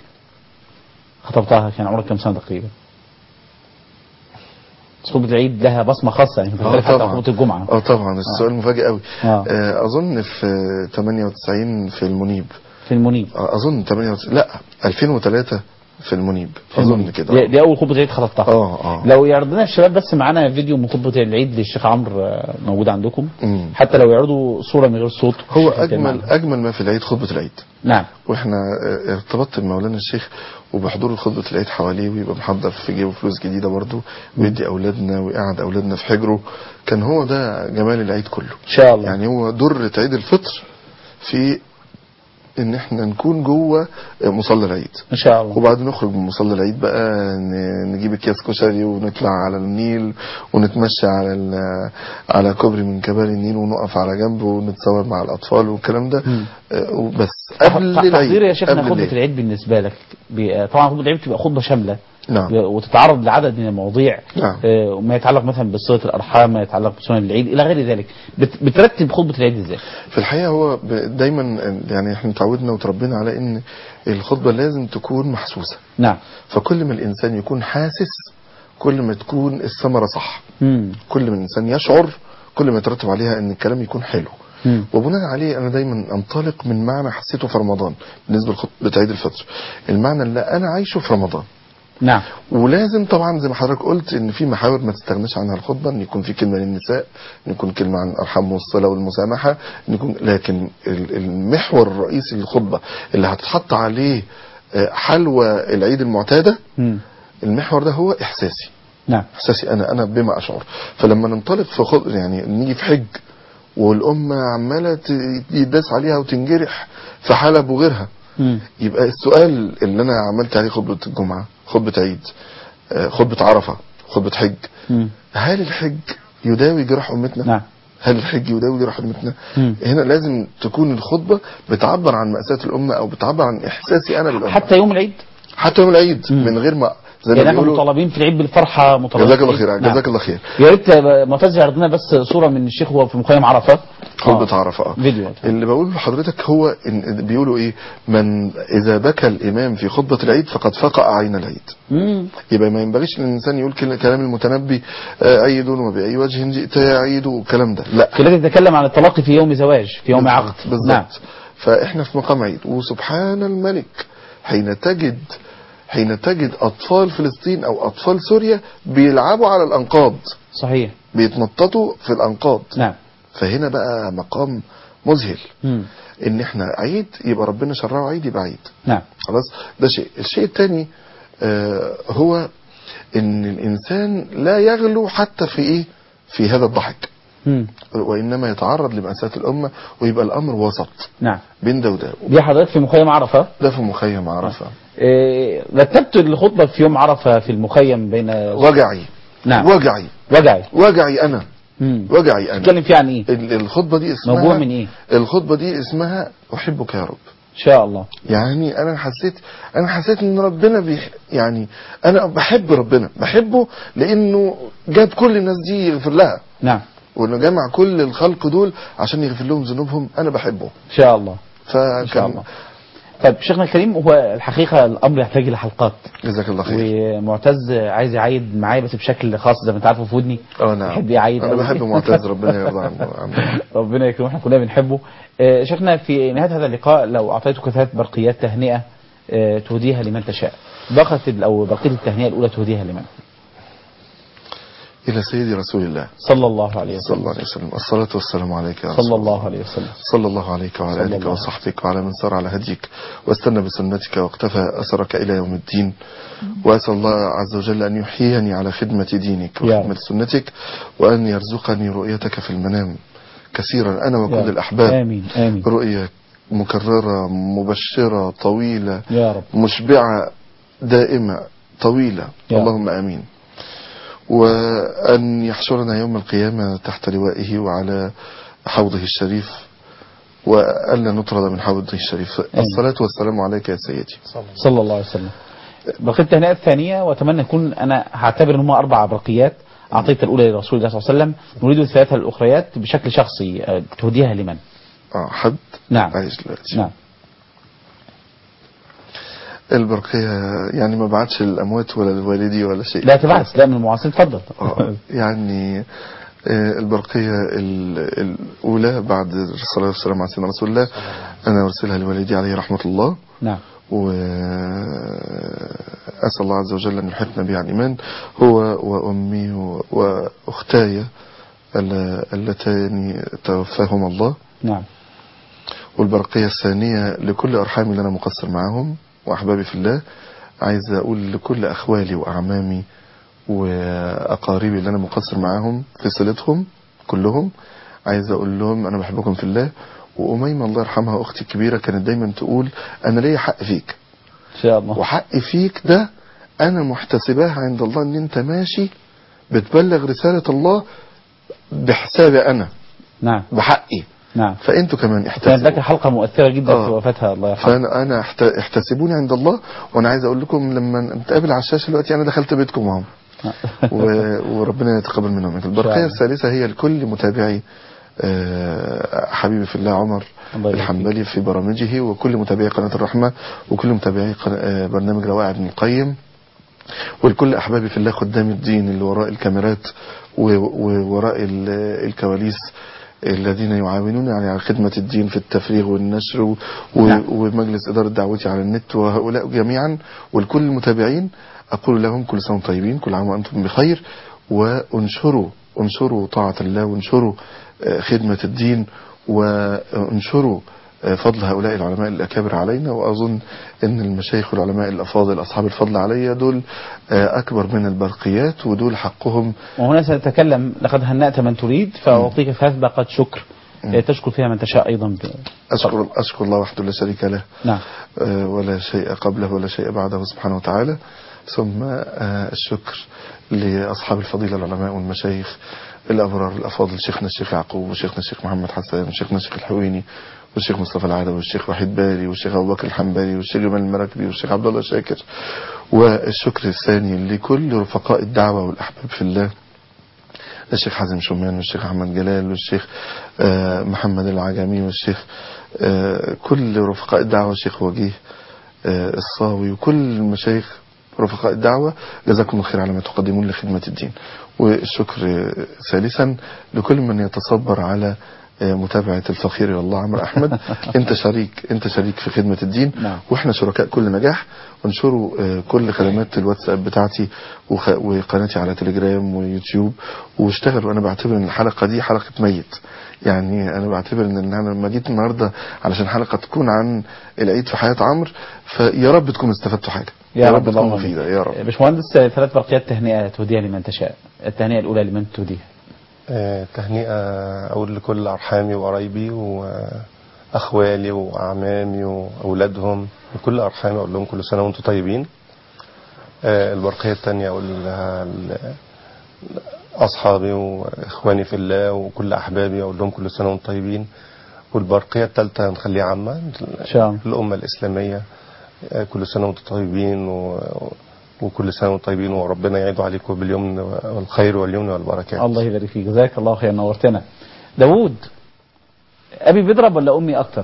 خطبتها كان عمرك كام سنه تقريبا بس خطبه العيد لها بصمه خاصه يعني بتختلف حتى عن خطبه الجمعه اه طبعا السؤال مفاجئ قوي آه. آه اظن في 98 في المنيب في المنيب آه، اظن 98 لا 2003 في المنيب في اظن المنيب. كده دي, دي اول خطبه عيد خطبتها اه اه لو يعرضنا الشباب بس معانا فيديو من خطبه العيد للشيخ عمرو آه، موجود عندكم مم. حتى لو يعرضوا صوره من غير صوت هو الشيخ يتكلم اجمل عنها. اجمل ما في العيد خطبه العيد نعم واحنا آه، ارتبطت بمولانا الشيخ وبحضور خطبه العيد حواليه ويبقى محضر في جيبه فلوس جديده برضه ويدي اولادنا ويقعد اولادنا في حجره كان هو ده جمال العيد كله ان شاء الله يعني هو درة عيد الفطر في ان احنا نكون جوه مصلى العيد ان شاء الله وبعد نخرج من مصلى العيد بقى ن- نجيب اكياس كشري ونطلع على النيل ونتمشى على ال- على كوبري من كباري النيل ونقف على جنب ونتصور مع الاطفال والكلام ده مم. آه، وبس قبل العيد تحضير يا شيخنا قبل خطبه الليل. العيد بالنسبه لك بي- طبعا خطبه العيد بتبقى خطبه شامله نعم. وتتعرض لعدد من المواضيع نعم. آه، ما يتعلق مثلا بصله الارحام ما يتعلق بسنن العيد الى غير ذلك بت- بترتب خطبه العيد ازاي في الحقيقة هو ب- دايما يعني احنا اتعودنا وتربينا على ان الخطبة لازم تكون محسوسة نعم فكل ما الانسان يكون حاسس كل ما تكون الثمرة صح مم. كل ما الانسان يشعر كل ما يترتب عليها ان الكلام يكون حلو مم. وبناء عليه انا دايما انطلق من معنى حسيته في رمضان بالنسبه لخطبه عيد الفطر المعنى اللي انا عايشه في رمضان نعم ولازم طبعا زي ما حضرتك قلت ان في محاور ما تستغناش عنها الخطبه ان يكون في كلمه للنساء ان يكون كلمه عن الارحام والصله والمسامحه ان يكون لكن ال- المحور الرئيسي للخطبه اللي هتتحط عليه آه، حلوى العيد المعتاده مم. المحور ده هو احساسي نعم احساسي انا انا بما اشعر فلما ننطلق في خط يعني نيجي في حج والامه عماله ت- يداس عليها وتنجرح في حلب وغيرها مم. يبقى السؤال اللي انا عملت عليه خطبه الجمعه خطبه عيد آه، خطبه عرفه خطبه حج مم. هل الحج يداوي جراح امتنا نعم هل الحج يداوي جراح امتنا مم. هنا لازم تكون الخطبه بتعبر عن ماساه الامه او بتعبر عن احساسي انا بالامه حتى يوم العيد حتى يوم العيد مم. من غير ما زي ما يعني احنا بيقولوا مطالبين في العيد بالفرحه مطالبين جزاك في الله العيد. خير نعم. جزاك الله خير يا ريت معتز يعرض لنا بس صوره من الشيخ وهو في مخيم عرفه خطبة آه. عرفة اه فيديو اللي بقوله لحضرتك هو إن بيقولوا ايه من اذا بكى الامام في خطبة العيد فقد فقع عين العيد مم. يبقى ما ينبغيش للانسان يقول كل- كلام المتنبي آه، عيد وباي وجه جئت يا عيد والكلام ده لا خلينا نتكلم عن التلاقي في يوم زواج في يوم عقد بالظبط نعم فاحنا في مقام عيد وسبحان الملك حين تجد حين تجد اطفال فلسطين او اطفال سوريا بيلعبوا على الانقاض صحيح بيتنططوا في الانقاض نعم فهنا بقى مقام مذهل مم. ان احنا عيد يبقى ربنا شرعه عيد يبقى عيد نعم خلاص ده شيء الشيء الثاني آه هو ان الانسان لا يغلو حتى في ايه في هذا الضحك مم. وانما يتعرض لمأساة الامة ويبقى الامر وسط نعم بين ده وده دي حضرتك في مخيم عرفه ده في مخيم عرفة إيه، رتبت الخطبه في يوم عرفه في المخيم بين وجعي نعم وجعي وجعي وجعي انا مم. وجعي انا تتكلم فيه عن ايه ال- الخطبة دي اسمها موضوع من ايه الخطبة دي اسمها احبك يا رب ان شاء الله يعني انا حسيت انا حسيت ان ربنا بيح يعني انا بحب ربنا بحبه لانه جاب كل الناس دي يغفر لها نعم وانه جمع كل الخلق دول عشان يغفر لهم ذنوبهم انا بحبه ان شاء الله ان شاء فكان الله طيب شيخنا الكريم هو الحقيقه الامر يحتاج الى حلقات جزاك الله خير ومعتز عايز يعيد معايا بس بشكل خاص زي ما انت عارفه في ودني اه نعم بيحب يعيد انا أوي. بحب معتز ربنا يرضى عنه عنه. ربنا يكرمه احنا كلنا بنحبه آه، شيخنا في نهايه هذا اللقاء لو اعطيتك ثلاث برقيات تهنئه آه، تهديها لمن تشاء بقت ال- او برقيه التهنئه الاولى تهديها لمن الى سيدي رسول الله صلى الله عليه صلى وسلم الله عليه وسلم الصلاة والسلام عليك يا رسول صلى الله عليه وسلم صلى الله عليك وعلى صلى آلك الله. وصحبك وعلى من سار على هديك واستنى بسنتك واقتفى أثرك إلى يوم الدين وأسأل الله عز وجل أن يحييني على خدمة دينك يا وخدمة سنتك وأن يرزقني رؤيتك في المنام كثيرا أنا يا وكل رب. الأحباب امين امين رؤية مكررة مبشرة طويلة يا رب مشبعة دائمة طويلة يا رب. اللهم آمين وأن يحشرنا يوم القيامة تحت لوائه وعلى حوضه الشريف وألا نطرد من حوضه الشريف الصلاة والسلام عليك يا سيدي صلى الله عليه وسلم برقيه التهنئه الثانيه واتمنى يكون انا هعتبر ان هم اربع برقيات اعطيت الاولى لرسول الله صلى الله عليه وسلم نريد الثلاثه الاخريات بشكل شخصي آه، تهديها لمن آه حد نعم عايش دلوقتي نعم البرقية يعني ما بعتش للأموات ولا لوالدي ولا شيء لا تبعث لا من المعاصرين اتفضل آه، يعني آه، البرقية ال- الأولى بعد الصلاة والسلام على سيدنا رسول الله أنا أرسلها لوالدي عليه رحمة الله نعم وأسأل الله عز وجل أن يلحقنا به على الإيمان هو وأمي و- وأختاي الل- اللتان توفاهما الله نعم والبرقية الثانية لكل أرحامي اللي أنا مقصر معاهم وأحبابي في الله عايز أقول لكل أخوالي وأعمامي وأقاربي اللي أنا مقصر معاهم في صلتهم كلهم عايز أقول لهم أنا بحبكم في الله وأميمة الله يرحمها أختي الكبيرة كانت دايما تقول أنا ليا حق فيك ان شاء الله وحق فيك ده أنا محتسباها عند الله أن أنت ماشي بتبلغ رسالة الله بحسابي أنا نعم بحقي نعم فانتوا كمان كانت لك احتسبوا حلقة مؤثرة جدا آه. في وفاتها الله يرحمها فانا انا احت- احتسبوني عند الله وانا عايز اقول لكم لما نتقابل على الشاشه دلوقتي انا دخلت بيتكم معاهم و- وربنا يتقبل منهم البرقيه الله. الثالثه هي لكل متابعي آه، حبيبي في الله عمر الله يبارك الحنبلي في برامجه وكل متابعي قناه الرحمه وكل متابعي قنا- آه، برنامج روائع ابن القيم ولكل احبابي في الله خدام الدين اللي وراء الكاميرات و- ووراء ال- الكواليس الذين يعاونون يعني على خدمة الدين في التفريغ والنشر و- و- نعم. ومجلس إدارة دعوتي على النت وهؤلاء جميعا ولكل المتابعين أقول لهم كل سنة وانتم طيبين كل عام وأنتم بخير وانشروا انشروا طاعة الله وانشروا آه، خدمة الدين وانشروا آه، فضل هؤلاء العلماء الأكابر علينا وأظن أن المشايخ والعلماء الأفاضل أصحاب الفضل علي دول آه، أكبر من البرقيات ودول حقهم وهنا سنتكلم لقد هنأت من تريد فأعطيك فاسبقة شكر مم. تشكر فيها من تشاء أيضا ب... أشكر, أشكر الله وحده لا شريك له نعم آه، ولا شيء قبله ولا شيء بعده سبحانه وتعالى ثم آه، الشكر لأصحاب الفضيلة العلماء والمشايخ الأبرار الأفاضل شيخنا الشيخ يعقوب وشيخنا الشيخ محمد حسان وشيخنا الشيخ الحويني والشيخ مصطفى العدوي والشيخ وحيد باري والشيخ أبو بكر الحنبلي والشيخ جمال المراكبي والشيخ عبد الله شاكر والشكر الثاني لكل رفقاء الدعوة والأحباب في الله الشيخ حازم شومان والشيخ أحمد جلال والشيخ آه، محمد العجمي والشيخ آه، كل رفقاء الدعوة الشيخ وجيه آه، الصاوي وكل المشايخ رفقاء الدعوة جزاكم الله خير على ما تقدمون لخدمة الدين والشكر آه، ثالثا لكل من يتصبر على آه، متابعة الفقير والله عمرو أحمد أنت شريك أنت شريك في خدمة الدين نعم. واحنا شركاء كل نجاح وانشروا آه، كل خدمات الواتساب بتاعتي وخ- وقناتي على تليجرام ويوتيوب واشتغلوا انا بعتبر ان الحلقه دي حلقه ميت يعني انا بعتبر ان إن انا لما جيت النهارده علشان حلقه تكون عن العيد في حياه عمرو فيا رب تكونوا استفدتوا حاجه يا رب تكون اللهم مفيده يا رب باشمهندس ثلاث برقيات تهنئة تهديها لمن تشاء التهنئة الأولى لمن تهديها آه، تهنئة أقول لكل أرحامي وقرايبي وأخوالي وأعمامي وأولادهم وكل أرحامي أقول لهم كل سنة وأنتم طيبين آه، البرقية الثانية أقول لها ل- أصحابي وإخواني في الله وكل أحبابي أقول لهم كل سنة وأنتم طيبين والبرقية الثالثة نخليها عامة إن شاء الله الأمة الإسلامية آه، كل سنة وأنتم طيبين و... وكل سنة وأنتم طيبين وربنا يعيد عليكم باليمن والخير واليمن والبركات الله يبارك فيك جزاك الله خير نورتنا داوود أبي بيضرب ولا أمي أكتر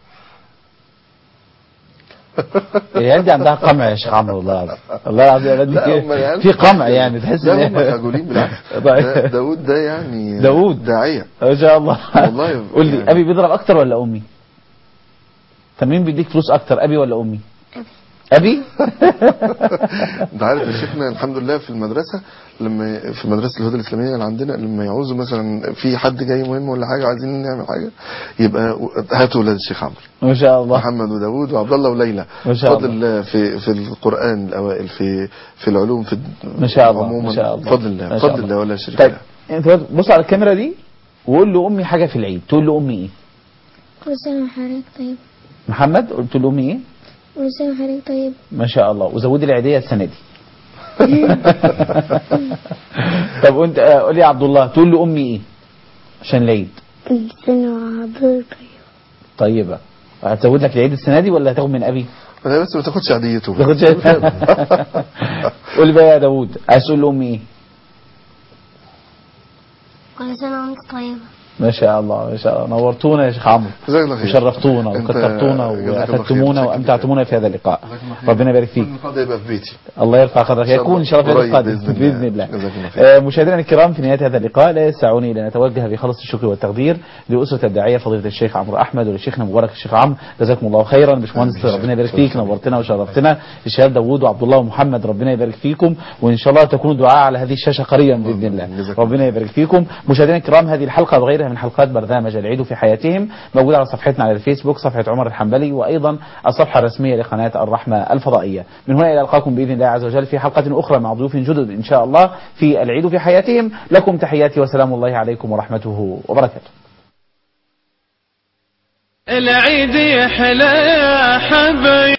العيال دي عندها قمع يا شيخ عمرو والله العظيم الله العظيم العيال دي لا، هم العيال- في قمع يعني تحس لا إن- هم خجولين بالعكس طيب. دا- داود ده يعني داود. داعيه ما شاء الله والله قول لي يعني- ابي بيضرب اكتر ولا امي طب مين بيديك فلوس اكتر ابي ولا امي ابي انت عارف يا شيخنا الحمد لله في المدرسه لما في مدرسه الهدى الاسلاميه اللي عندنا لما يعوزوا مثلا في حد جاي مهم ولا حاجه عايزين نعمل حاجه يبقى هاتوا ولاد الشيخ عمرو ما شاء الله محمد وداوود وعبد الله وليلى ما شاء بفضل الله في في القران الاوائل في في العلوم في ما شاء الله عموما ما شاء الله بفضل الله ما شاء بفضل الله ولا شريك طيب له انت بص على الكاميرا دي وقول له امي حاجه في العيد تقول له امي ايه كل سنة وحضرتك طيب محمد قلت له امي ايه كل سنة وحضرتك طيب ما شاء الله وزودي العيديه السنه دي طب وانت آه، قول لي يا عبد الله تقول له امي ايه عشان العيد كل سنة وحضرتك طيب طيبه هتزود لك العيد السنه دي ولا هتاخد من ابي لا بس ما تاخدش عاديته ما تاخدش قول لي بقى يا داوود عايز تقول له امي ايه كل سنة وانت طيبة ما شاء الله ما شاء الله نورتونا يا شيخ عمرو جزاك الله خير وشرفتونا أنت- وكثرتونا جزاك الله خير. وافدتمونا شكراً وامتعتمونا في هذا اللقاء جزاك الله خير. ربنا يبارك فيك اللقاء ده يبقى في بيتي الله يرفع قدرك شاء يكون الله. ان شاء الله في قريب القادم بإذن الله. باذن الله جزاك الله خير. آه، مشاهدينا الكرام في نهايه هذا اللقاء لا يسعني الى ان اتوجه بخلص الشكر والتقدير لاسره الداعيه فضيله الشيخ عمرو احمد ولشيخنا مبارك الشيخ عمرو جزاكم الله خيرا باشمهندس آمين. ربنا يبارك فيك نورتنا وشرفتنا الشباب داوود وعبد الله ومحمد ربنا يبارك فيكم وان شاء الله تكونوا دعاء على هذه الشاشه قريبا باذن الله جزاكم ربنا يبارك فيكم مشاهدينا الكرام هذه الحلقه وغيرها من حلقات برنامج العيد في حياتهم موجوده على صفحتنا على الفيسبوك صفحه عمر الحنبلي وايضا الصفحه الرسميه لقناه الرحمه الفضائيه من هنا الى القاكم باذن الله عز وجل في حلقه اخرى مع ضيوف جدد ان شاء الله في العيد في حياتهم لكم تحياتي وسلام الله عليكم ورحمته وبركاته العيد يحلى يا حبايب